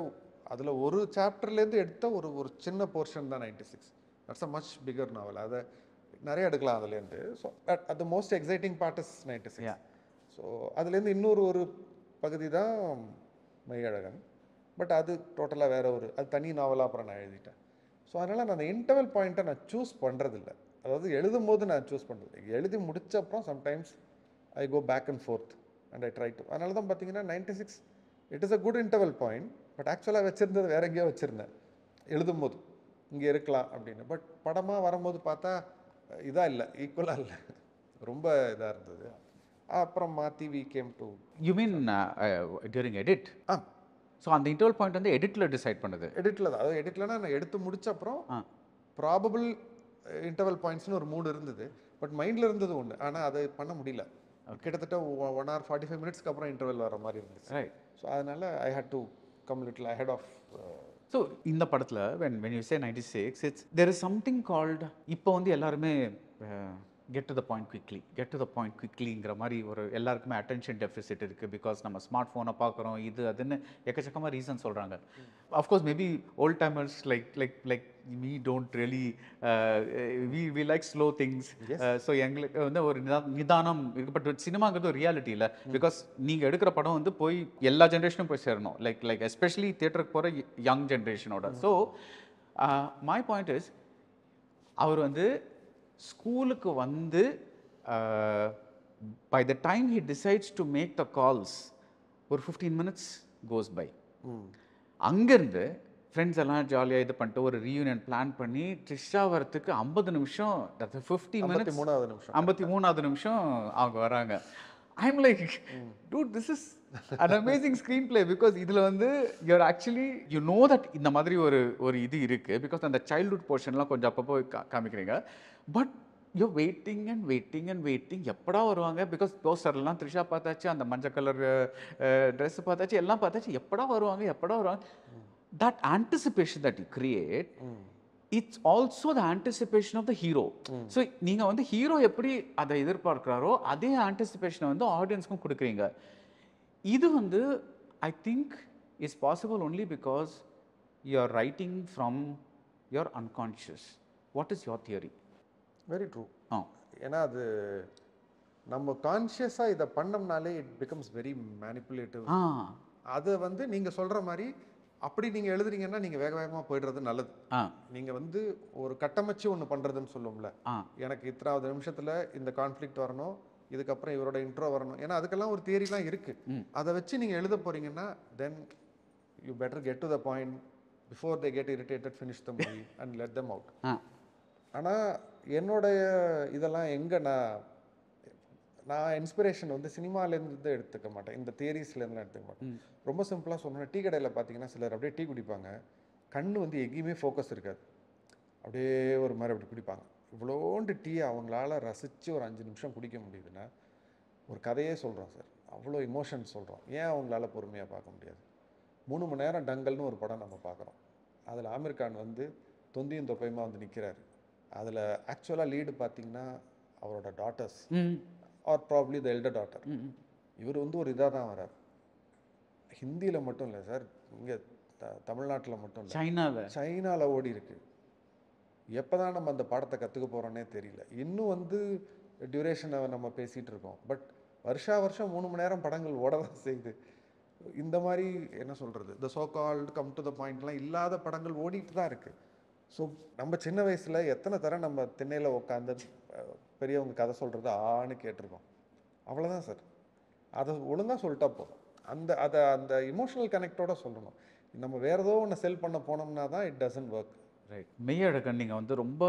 அதில் ஒரு சாப்டர்லேருந்து எடுத்த ஒரு ஒரு சின்ன போர்ஷன் தான் ninety six that's a much bigger novel அதை நிறைய எடுக்கலாம் அதுலேருந்து so at the most exciting part is ninety Yeah. Six so அதுலேருந்து இன்னொரு ஒரு பகுதி தான் மையழகன் பட் அது டோட்டலாக வேற ஒரு அது தனி நாவலாக அப்புறம் நான் எழுதிட்டேன் ஸோ அதனால் நான் அந்த இன்டர்வல் பாயிண்ட்டை நான் சூஸ் பண்ணுறதில்ல அதாவது எழுதும் போது நான் சூஸ் பண்ணுறது எழுதி முடிச்ச அப்புறம் sometimes I go back and forth and I try to அதனால தான் பார்த்தீங்கன்னா ninety six it is a good interval point but ஆக்சுவலாக வச்சுருந்தது வேற எங்கேயோ வச்சுருந்தேன் எழுதும் போது இங்கே இருக்கலாம் அப்படின்னு பட் படமாக வரும்போது பார்த்தா இதாக இல்லை ஈக்குவலாக இல்லை ரொம்ப இதாக இருந்தது அப்புறம் மாற்றி we came to you mean during edit ah so அந்த இன்டர்வல் பாயிண்ட் வந்து எடிட்டில் டிசைட் பண்ணுது எடிட்டில் தான் அதாவது எடிட்லனா நான் எடுத்து முடிச்ச அப்புறம் ஆ ப்ராபபிள் இன்டர்வல் பாயிண்ட்ஸ்னு ஒரு மூடு இருந்தது பட் மைண்டில் இருந்தது ஒன்று ஆனால் அதை பண்ண முடியல கிட்டத்தட்ட ஒன் ஹவர் ஃபார்ட்டி ஃபைவ் மினிட்ஸ்க்கு அப்புறம் இன்டர்வல் வர மாதிரி இருந்துச்சு ரைட் ஸோ அதனால I had to come little I head off so இந்த படத்தில் when when you say ninety six it's there is something called இப்போ வந்து எல்லாருமே get to the point quickly get to the point குவிக்லிங்கிற மாதிரி ஒரு எல்லாருக்குமே அட்டென்ஷன் டெஃபிசிட் இருக்குது பிகாஸ் நம்ம ஸ்மார்ட் ஃபோனை பார்க்குறோம் இது அதுன்னு எக்கச்சக்கமாக ரீசன் சொல்கிறாங்க of course maybe old timers like like like me don't really we we like slow things so எங்களுக்கு வந்து ஒரு நிதா நிதானம் இருக்கு பட் சினிமாங்கிறது ஒரு ரியாலிட்டி இல்லை பிகாஸ் நீங்கள் எடுக்கிற படம் வந்து போய் எல்லா ஜென்ரேஷனும் போய் சேரணும் லைக் லைக் எஸ்பெஷலி தியேட்டருக்கு போகிற யங் ஜென்ரேஷனோட ஸோ மை பாயிண்ட் இஸ் அவர் வந்து ஸ்கூலுக்கு வந்து by the time he decides to make the calls ஒரு ஃபிஃப்டீன் மினிட்ஸ் கோஸ் பை அங்கேருந்து ஃப்ரெண்ட்ஸ் எல்லாம் ஜாலியாக இது பண்ணிட்டு ஒரு ரீயூனியன் பிளான் பண்ணி ட்ரிஷா வரத்துக்கு ஐம்பது நிமிஷம் ஃபிஃப்டி ஐம்பத்தி மினிட்ஸ் மூணாவது நிமிஷம் ஐம்பத்தி மூணாவது நிமிஷம் அவங்க வராங்க I'm like dude this is an amazing screenplay because இதில் வந்து you are actually you know that இந்த மாதிரி ஒரு ஒரு இது இருக்குது பிகாஸ் அந்த சைல்ட்ஹுட் போர்ஷன்லாம் கொஞ்சம் அப்பப்போ கா- காமிக்கிறீங்க but you waiting and waiting and waiting எப்படா வருவாங்க பிகாஸ் போஸ்டர்லாம் த்ரிஷா பார்த்தாச்சு அந்த மஞ்சள் கலர் ட்ரெஸ் பார்த்தாச்சு எல்லாம் பார்த்தாச்சு எப்படா வருவாங்க எப்படா வருவாங்க that anticipation that you create it's also the anticipation of the hero so நீங்கள் வந்து ஹீரோ எப்படி அதை எதிர்பார்க்குறாரோ அதே ஆன்டிசிபேஷனை வந்து ஆடியன்ஸ்க்கும் கொடுக்குறீங்க இது வந்து I think is possible only because you are writing from your unconscious what is your theory very true ah ஏன்னா அது நம்ம கான்ஷியஸாக இதை பண்ணோம்னாலே it becomes very manipulative ah அதை வந்து நீங்கள் சொல்கிற மாதிரி அப்படி நீங்கள் எழுதுறீங்கன்னா நீங்கள் வேக வேகமாக போயிடுறது நல்லது ஆ நீங்கள் வந்து ஒரு கட்டமைச்சு ஒன்று பண்ணுறதுன்னு சொல்லுவோம்ல ஆ எனக்கு இத்தனாவது நிமிஷத்தில் இந்த கான்ஃப்ளிக்ட் வரணும் இதுக்கப்புறம் இவரோட இன்ட்ரோ வரணும் ஏன்னா அதுக்கெல்லாம் ஒரு தியரிலாம் இருக்கு ம். அதை வச்சு நீங்கள் எழுத போறீங்கன்னா then you better get to the point before they get irritated finish the movie and let them out ah ஆனால் என்னுடைய இதெல்லாம் எங்கே நான் நான் இன்ஸ்பிரேஷன் வந்து சினிமாலேருந்து எடுத்துக்க மாட்டேன் இந்த தியரிஸ்லேருந்துலாம் எடுத்துக்க மாட்டேன் ரொம்ப சிம்பிளாக சொன்னேன் டீ கடையில் பார்த்தீங்கன்னா சிலர் அப்படியே டீ குடிப்பாங்க கண்ணு வந்து எங்கேயுமே ஃபோக்கஸ் இருக்காது அப்படியே ஒரு மாதிரி அப்படி குடிப்பாங்க இவ்வளோண்டு டீ அவங்களால ரசித்து ஒரு அஞ்சு நிமிஷம் குடிக்க முடியுதுன்னா ஒரு கதையே சொல்கிறோம் சார் அவ்வளோ இமோஷன் சொல்கிறோம் ஏன் அவங்களால பொறுமையாக பார்க்க முடியாது மூணு மணி நேரம் டங்கல்னு ஒரு படம் நம்ம பார்க்குறோம் அதில் ஆமீர் கான் வந்து தொந்தியும் தொப்பையுமா வந்து நிற்கிறாரு அதில் ஆக்சுவலாக லீடு பார்த்தீங்கன்னா அவரோட daughters hmm or probably the elder daughter hmm hmm. இவர் வந்து ஒரு இதாக தான் வரார் ஹிந்தியில் மட்டும் இல்லை சார் இங்கே த தமிழ்நாட்டில் மட்டும் இல்லை சைனாவில் சைனாவில் ஓடி இருக்கு எப்போ தான் நம்ம அந்த பாடத்தை கற்றுக்க போகிறோன்னே தெரியல இன்னும் வந்து டியூரேஷனை நம்ம பேசிகிட்டு இருக்கோம் பட் வருஷா வருஷம் மூணு மணி நேரம் படங்கள் ஓட தான் செய்யுது இந்த மாதிரி என்ன சொல்கிறது இந்த so called come to the பாயிண்ட்லாம் இல்லாத படங்கள் ஓடிட்டு தான் இருக்குது ஸோ நம்ம சின்ன வயசில் எத்தனை தரம் நம்ம திண்ணையில் உட்காந்து அஹ், பெரியவங்க கதை சொல்கிறது ஆன்னு கேட்டிருக்கோம் அவ்வளோதான் சார் அதை ஒழுங்காக சொல்லிட்டா போதும் அந்த அதை அந்த இமோஷனல் கனெக்டோட சொல்லணும் நம்ம வேற ஏதோ ஒன்று செல் பண்ண போனோம்னா தான் it doesn't work right Meiyazhagan நீங்கள் வந்து ரொம்ப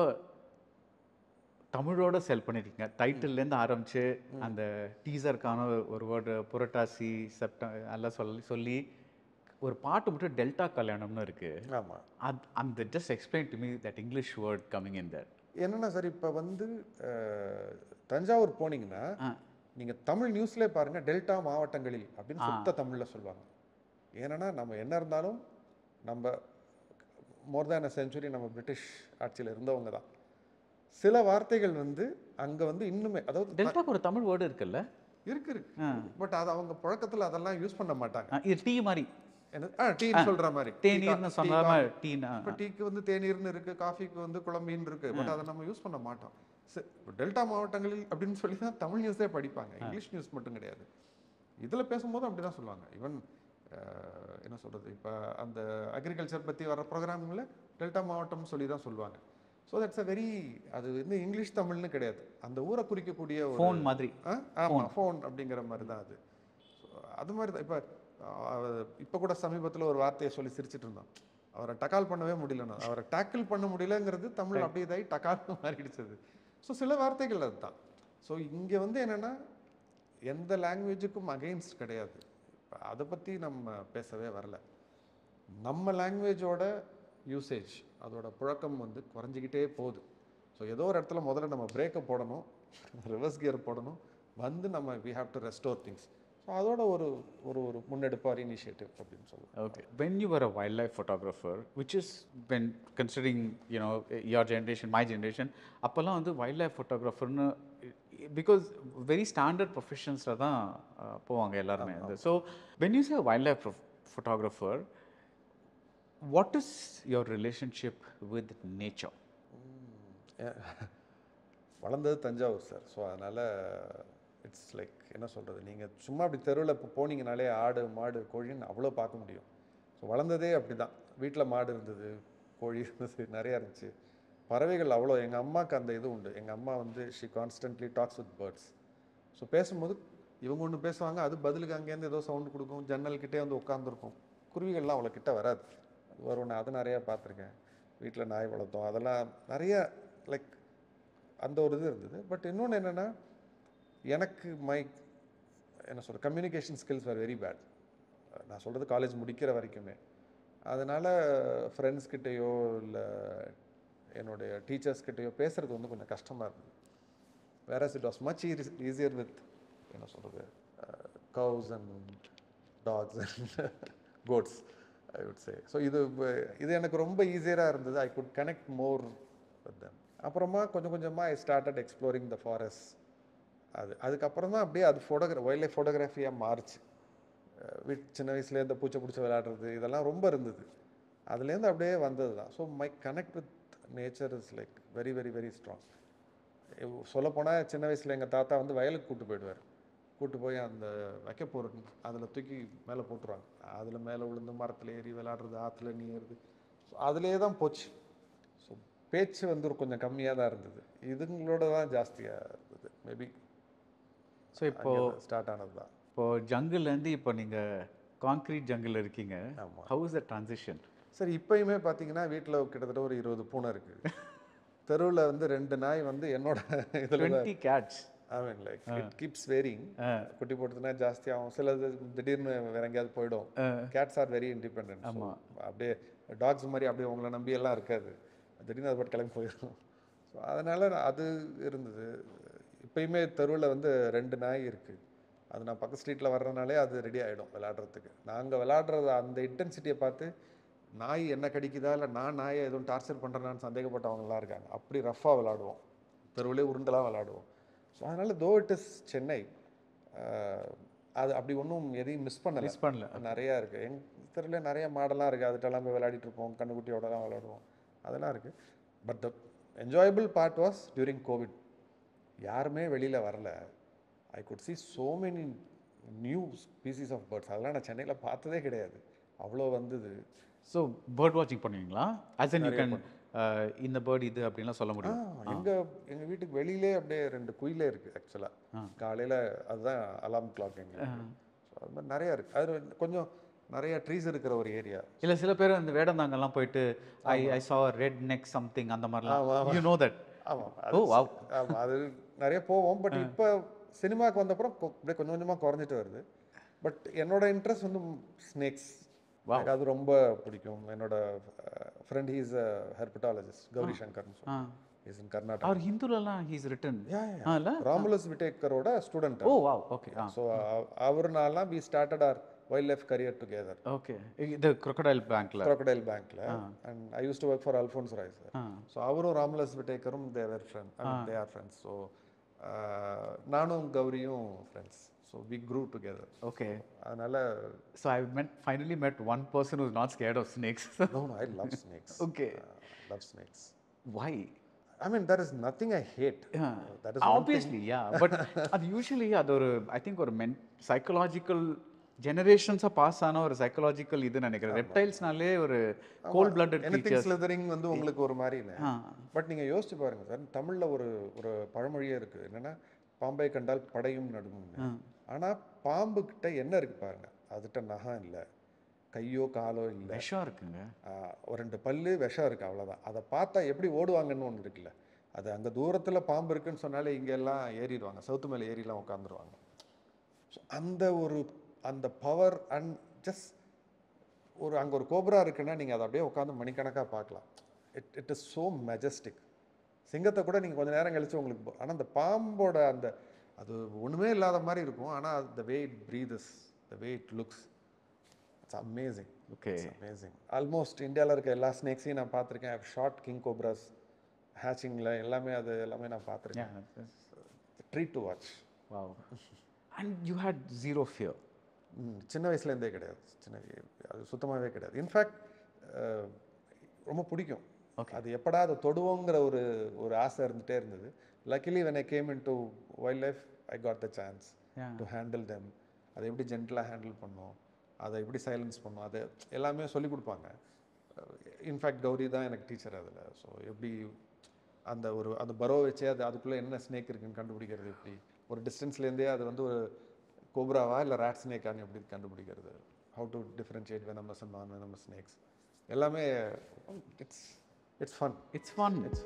தமிழோட செல் பண்ணிருக்கீங்க டைட்டில்லேருந்து ஆரம்பிச்சு அந்த டீசருக்கான ஒரு வேர்டு புரட்டாசி செப்டம் எல்லாம் சொல்லி சொல்லி ஒரு பாட்டு மட்டும் டெல்டா கல்யாணம்னு இருக்கு ஆமாம் அது அந்த just explain to me that English word coming in that என்னன்னா சார் இப்போ வந்து அஹ், தஞ்சாவூர் போனீங்கன்னா ஆ. நீங்கள் தமிழ் நியூஸ்லேயே பாருங்கள் டெல்டா மாவட்டங்களில் அப்படின்னு ஆ. சுத்த தமிழில் சொல்லுவாங்க ஏன்னா நம்ம என்ன இருந்தாலும் நம்ம மோர் தேன் அ செஞ்சுரி நம்ம பிரிட்டிஷ் ஆட்சியில் இருந்தவங்க தான் சில வார்த்தைகள் வந்து அங்கே வந்து இன்னுமே அதாவது டெல்டாக்கு ஒரு தமிழ் வேர்டு இருக்குல்ல இருக்கு இருக்கு ஆ. பட் அது அவங்க புழக்கத்தில் அதெல்லாம் யூஸ் பண்ண மாட்டாங்க ஆ, இது டீ மாதிரி என்ன ஆ டீன்னு சொல்ற மாதிரி டீ கா- தேநீர்னு டீ சொல்லாம காஃபி. டீனா இப்போ டீக்கு வந்து தேநீர்னு இருக்கு காஃபிக்கு வந்து குழம்பின்னு இருக்கு பட் அதை நம்ம யூஸ் பண்ண மாட்டோம் சரி இப்போ டெல்டா மாவட்டங்களில் அப்படின்னு சொல்லி தான் தமிழ் நியூஸே படிப்பாங்க இங்கிலீஷ் நியூஸ் மட்டும் கிடையாது இதில் பேசும்போது அப்படி தான் சொல்லுவாங்க ஈவன் என்ன சொல்றது இப்போ அந்த அக்ரிகல்ச்சர் பற்றி வர ப்ரோக்ராமில் டெல்டா மாவட்டம் சொல்லி தான் சொல்லுவாங்க ஸோ தட்ஸ் அ வெரி அது வந்து இங்கிலீஷ் தமிழ்னு கிடையாது அந்த ஊரை குறிக்கக்கூடிய ஒரு ஃபோன் மாதிரி ஆ ஆமாம் ஃபோன் அப்படிங்கிற மாதிரி தான் அது So, அது மாதிரி தான் இப்போ இப்போ கூட சமீபத்தில் ஒரு வார்த்தையை சொல்லி சிரிச்சிட்டு இருந்தோம் அவரை டக்கால் பண்ணவே முடியலன்னு அவரை டேக்கிள் பண்ண முடியலங்கிறது தமிழ் அப்படியே இதாகி டக்கால் மாறிடுச்சது ஸோ சில வார்த்தைகள் அதுதான் ஸோ இங்கே வந்து என்னென்னா எந்த லாங்குவேஜுக்கும் அகெயின்ஸ்ட் கிடையாது இப்ப அதை பற்றி நம்ம பேசவே வரல நம்ம லாங்குவேஜோட யூசேஜ் அதோட புழக்கம் வந்து குறைஞ்சிக்கிட்டே போகுது ஸோ ஏதோ ஒரு இடத்துல முதல்ல நம்ம பிரேக்கை போடணும் ரிவர்ஸ் கியர் போடணும் வந்து நம்ம we have to restore things so அதோட ஒரு ஒரு ஒரு முன்னெடுப்பார் இனிஷியேட்டிவ் அப்படின்னு சொல்லுவோம் Okay. When you were a wildlife photographer, which is when considering you know your generation, my generation, அப்போல்லாம் வந்து wildlife photographerன்னு பிகாஸ் வெரி ஸ்டாண்டர்ட் ப்ரொஃபஷன்ஸில் தான் uh, போவாங்க எல்லாருமே வந்து so when you say wildlife photographer what is your relationship with nature வளர்ந்தது Thanjavur sir so அதனால் இட்ஸ் லைக் என்ன சொல்கிறது நீங்கள் சும்மா அப்படி தெருவில் இப்போ போனீங்கனாலே ஆடு மாடு கோழின்னு அவ்வளோ பார்க்க முடியும் ஸோ வளர்ந்ததே அப்படி தான் வீட்டில் மாடு இருந்தது கோழி இருந்தது நிறையா இருந்துச்சு பறவைகள் அவ்வளோ எங்கள் அம்மாவுக்கு அந்த இது உண்டு எங்கள் அம்மா வந்து she constantly talks with birds so பேசும்போது இவங்க ஒன்று பேசுவாங்க அது பதிலுக்கு அங்கேருந்து ஏதோ சவுண்டு கொடுக்கும் ஜன்னல்கிட்டே வந்து உட்காந்துருக்கும் குருவிகள்லாம் அவ்வளோ கிட்ட வராது அது வரும் நான் அதை நிறையா பார்த்துருக்கேன் வீட்டில் நாய் வளர்த்தோம் அதெல்லாம் நிறைய லைக் அந்த ஒரு இது இருந்தது பட் இன்னொன்று என்னென்னா எனக்கு மை என்ன சொல்ற communication skills are very bad நான் சொல்கிறது காலேஜ் முடிக்கிற வரைக்குமே அதனால் ஃப்ரெண்ட்ஸ்கிட்டேயோ இல்லை என்னுடைய டீச்சர்ஸ் கிட்டேயோ பேசுகிறது வந்து கொஞ்சம் கஷ்டமாக இருந்தது whereas it was much easier with என்ன சொல்கிறது cows and dogs and goats I would say so இது வ- இது எனக்கு ரொம்ப ஈஸியராக இருந்தது I could connect more with them அப்புறமா கொஞ்சம் கொஞ்சமாக I started exploring the forest அது அதுக்கப்புறம் தான் அப்படியே அது ஃபோட்டோகிரா வைல்ட் லைஃப் ஃபோட்டோகிராஃபியாக மாறுச்சு அஹ் வீட் சின்ன வயசுலேயே இந்த பூச்சை பிடிச்சி விளையாடுறது இதெல்லாம் ரொம்ப இருந்தது அதுலேருந்து அப்படியே வந்தது தான் so my connect with nature is like very very very strong சொல்லப்போனால் சின்ன வயசில் எங்கள் தாத்தா வந்து வயலுக்கு கூட்டு போயிடுவார் கூட்டு போய் அந்த வைக்கப்போர் அதில் தூக்கி மேலே போட்டுருவாங்க அதில் மேலே விழுந்து மரத்தில் ஏறி விளையாடுறது ஆற்றுல நீருது ஸோ அதிலே தான் போச்சு ஸோ பேச்சு வந்து ஒரு கொஞ்சம் கம்மியாக தான் இருந்தது இதுங்களோட தான் ஜாஸ்தியாக இருந்தது மேபி ஸோ இப்போ ஸ்டார்ட் ஆனது தான் இப்போ ஜங்கிள்லேருந்து இப்போ நீங்கள் கான்க்ரீட் ஜங்கிள் இருக்கீங்க ஆமா. ஹவு இஸ் த ட்ரான்சிஷன் சரி இப்பயுமே பார்த்தீங்கன்னா வீட்டில் கிட்டத்தட்ட ஒரு இருபது பூனை இருக்குது தெருவில் வந்து ரெண்டு நாய் வந்து என்னோட இதில் twenty cats I mean like it keeps varying குட்டி போட்டதுன்னா ஜாஸ்தி ஆகும் சிலது திடீர்னு வேற எங்கேயாவது போயிடும் கேட்ஸ் ஆர் வெரி இண்டிபெண்ட் அப்படியே டாக்ஸ் மாதிரி அப்படியே உங்களை நம்பி எல்லாம் இருக்காது திடீர்னு அது பாட்டு கிளம்பி போயிடும் ஸோ அதனால நான் அது இருந்தது இப்பயுமே தெருவில் வந்து ரெண்டு நாய் இருக்குது அது நான் பக்கத்து ஸ்ட்ரீட்டில் வர்றதுனாலே அது ரெடி ஆகிடும் விளையாடுறதுக்கு நாங்கள் விளையாடுறது அந்த இன்டென்சிட்டியை பார்த்து நாய் என்ன கடிக்குதா இல்லை நான் நாயை எதுவும் டார்ச்சர் பண்ணுறேன்னு சந்தேகப்பட்டவங்கலாம் இருக்காங்க அப்படி ரஃப்பாக விளையாடுவோம் தெருவிலே உருண்டெல்லாம் விளையாடுவோம் ஸோ அதனால் தோ இட் இஸ் சென்னை ஆஹ், அது அப்படி ஒன்றும் எதையும் மிஸ் பண்ணல மிஸ் பண்ணல நிறையா இருக்குது எங் தெருவில் நிறைய மாடெல்லாம் இருக்குது அதுட்டெல்லாம் போய் விளையாடிட்டு இருப்போம் கண்ணுக்குட்டியோடலாம் விளையாடுவோம் அதெல்லாம் இருக்குது but the enjoyable part was during Covid யாருமே வெளியில் வரல I could see so many new species of birds அதெல்லாம் நான் சென்னையில் பார்த்ததே கிடையாது அவ்வளோ வந்தது ஸோ பேர்ட் வாட்சிங் பண்ணுவீங்களா ஆஸ் அன் யூ கேன் இந்த பேர்ட் இது அப்படின்லாம் சொல்ல ஆ முடியும் எங்கள் எங்கள் வீட்டுக்கு வெளியிலே அப்படியே ரெண்டு குயிலே இருக்குது ஆக்சுவலாக காலையில் அதுதான் அலாம் கிளாக் எங்களுக்கு ஸோ அது மாதிரி நிறையா இருக்குது அது வந்து கொஞ்சம் நிறைய ட்ரீஸ் இருக்கிற ஒரு ஏரியா இல்லை சில பேர் இந்த வேடந்தாங்கெல்லாம் போயிட்டு ஐ ஐ சா ரெட் நெக் சம்திங் அந்த மாதிரிலாம் யூ நோ தட் ஆமாம் ஓ வாவ் ஆமாம் அது நிறைய போவோம் பட் இப்போ சினிமாவுக்கு வந்தப்புறம் கொ- அப்படியே கொஞ்சம் கொஞ்சமாக குறைஞ்சிட்டு வருது பட் என்னோட இன்ட்ரெஸ்ட் வந்து ஸ்னேக்ஸ் எனக்கு அது ரொம்ப பிடிக்கும் என்னோட ஃப்ரெண்ட் ஹீஸ் ஹெர்பட்டாலஜிஸ்ட் கௌரி சங்கர்னு ஆ சொல்லுவாங்க இஸ் இன் கர்நாடகா அவர் ஹிந்துலலாம் ஹீஸ் ரிட்டன் ஆ இல்லை ராமுலஸ் விட்டேக்கரோட student oh wow okay ah so அவர்னாலாம் we started our wildlife career together okay இது crocodile பேங்க்ல crocodile பேங்க்ல and I use to work for Alphonse Roy sir ah so அவரும் ராம்லஸ் விட்டேக்கரும் their friend they are friends so நானும் கௌரியும் friends so we grew together okay அதனால so I met finally met one person who's not scared of snakes no I love snakes Okay. Love snakes why I mean that is nothing I hate Yeah. That is obviously yeah but அது usually அது ஒரு I think ஒரு மென் psychological ஜெனரேஷன்ஸாக pass ஆன ஒரு psychological இது நினைக்கிறேன் ரெப்டைல்ஸ்னாலே ஒரு cold blooded anything creatures slithering வந்து உங்களுக்கு ஒரு மாதிரி இல்லை ஆ பட் நீங்கள் யோசிச்சு பாருங்க சார் தமிழில் ஒரு ஒரு பழமொழியே இருக்குது என்னென்னா பாம்பை கண்டால் படையும் நடுங்கும்னு ஆனால் பாம்பு கிட்ட என்ன இருக்கு பாருங்க அதுகிட்ட நகம் இல்லை கையோ காலோ இல்லை விஷம் இருக்குங்க ஒரு ரெண்டு பல்லு விஷம் இருக்குது அவ்வளோதான் அதை பார்த்தா எப்படி ஓடுவாங்கன்னு ஒன்று இருக்குல்ல அது அங்கே தூரத்தில் பாம்பு இருக்குன்னு சொன்னாலே இங்க எல்லாம் ஏறிடுவாங்க சவுத்து மேலே ஏறிலாம் உட்காந்துருவாங்க ஸோ அந்த ஒரு அந்த பவர் அண்ட் ஜஸ்ட் ஒரு அங்கே ஒரு கோப்ரா இருக்குன்னா நீங்கள் அதை அப்படியே உட்காந்து மணிக்கணக்காக பார்க்கலாம் it it is so majestic சிங்கத்தை கூட நீங்கள் கொஞ்ச நேரம் கழிச்சு உங்களுக்கு ஆனால் அந்த பாம்போட அந்த அது ஒன்றுமே இல்லாத மாதிரி இருக்கும் ஆனால் the way it breathes the way it looks it's amazing okay amazing almost இந்தியாவில் இருக்க எல்லா ஸ்னேக்ஸையும் நான் பார்த்துருக்கேன் ஷார்ட் கிங் கோப்ராஸ் ஹேச்சிங்கில் எல்லாமே அது எல்லாமே நான் பார்த்துருக்கேன் treat to watch wow and you had zero fear சின்ன வயசுலேருந்தே கிடையாது சின்ன அது சுத்தமாகவே கிடையாது இன்ஃபேக்ட் ரொம்ப பிடிக்கும் அது எப்படா அதை தொடுவோங்கிற ஒரு ஒரு ஆசை இருந்துகிட்டே இருந்தது luckily when I came into wildlife I got the chance Yeah. To handle them அதை எப்படி ஜென்டலாக ஹேண்டில் பண்ணோம் அதை எப்படி சைலன்ஸ் பண்ணோம் அதை எல்லாமே சொல்லிக் கொடுப்பாங்க இன்ஃபேக்ட் கௌரி தான் எனக்கு டீச்சர் அதில் ஸோ எப்படி அந்த ஒரு அந்த பரோ வச்சே அது அதுக்குள்ளே என்ன ஸ்னேக் இருக்குன்னு கண்டுபிடிக்கிறது எப்படி ஒரு டிஸ்டன்ஸ்லேருந்தே அது வந்து ஒரு கோப்ராவா இல்லை ரேட் ஸ்னேக்கான்னு எப்படி கண்டுபிடிக்கிறது how to differentiate venomous and non venomous snakes எல்லாமே it's it's fun it's fun it's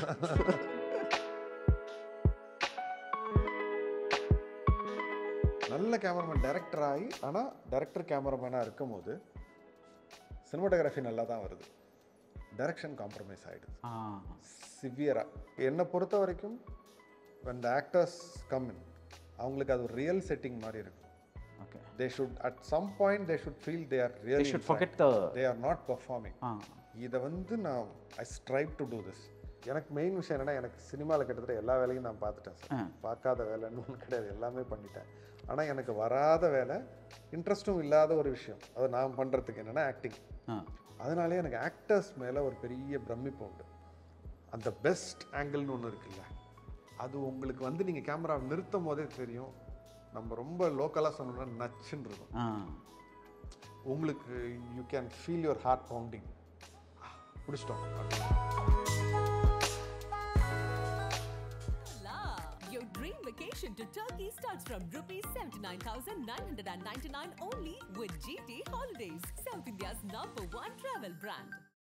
நல்ல கேமராமேன் டைரக்டர் ஆகி ஆனால் டைரக்டர் கேமராமேனாக இருக்கும்போது சினிமாட்டோகிராஃபி நல்லா தான் வருது டைரக்ஷன் காம்ப்ரமைஸ் ஆகிடுது ஆ சிவியராக என்னை பொறுத்த வரைக்கும் when the actors come in அவங்களுக்கு அது ஒரு ரியல் செட்டிங் மாதிரி இருக்கும் okay they should at some point they should feel they are they really should forget the they are not performing ah இதை வந்து நான் I strive to do this எனக்கு main விஷயம் என்னன்னா எனக்கு சினிமாவில் கிட்டத்தட்ட எல்லா வேலையும் நான் பார்த்துட்டேன் சார் பார்க்காத வேலைன்னு ஒன்று கிடையாது எல்லாமே பண்ணிட்டேன் ஆனால் எனக்கு வராத வேலை இன்ட்ரெஸ்ட்டும் இல்லாத ஒரு விஷயம் அதை நான் பண்ணுறதுக்கு என்னென்னா ஆக்டிங் ஆ அதனாலே எனக்கு ஆக்டர்ஸ் மேலே ஒரு பெரிய பிரமிப்பு உண்டு அந்த பெஸ்ட் ஆங்கிள்னு ஒன்று இருக்குல்ல அது உங்களுக்கு வந்து நீங்கள் கேமரா நிறுத்தும் போதே தெரியும் நம்ம ரொம்ப லோக்கலாக சொன்னோம்னா நச்சுன்னு இருக்கும் ஆ உங்களுக்கு you can feel your heart pounding பிடிச்சிட்டோம் La! Your dream vacation to Turkey starts from rupees 79,999 only with GT Holidays, South India's number one travel brand.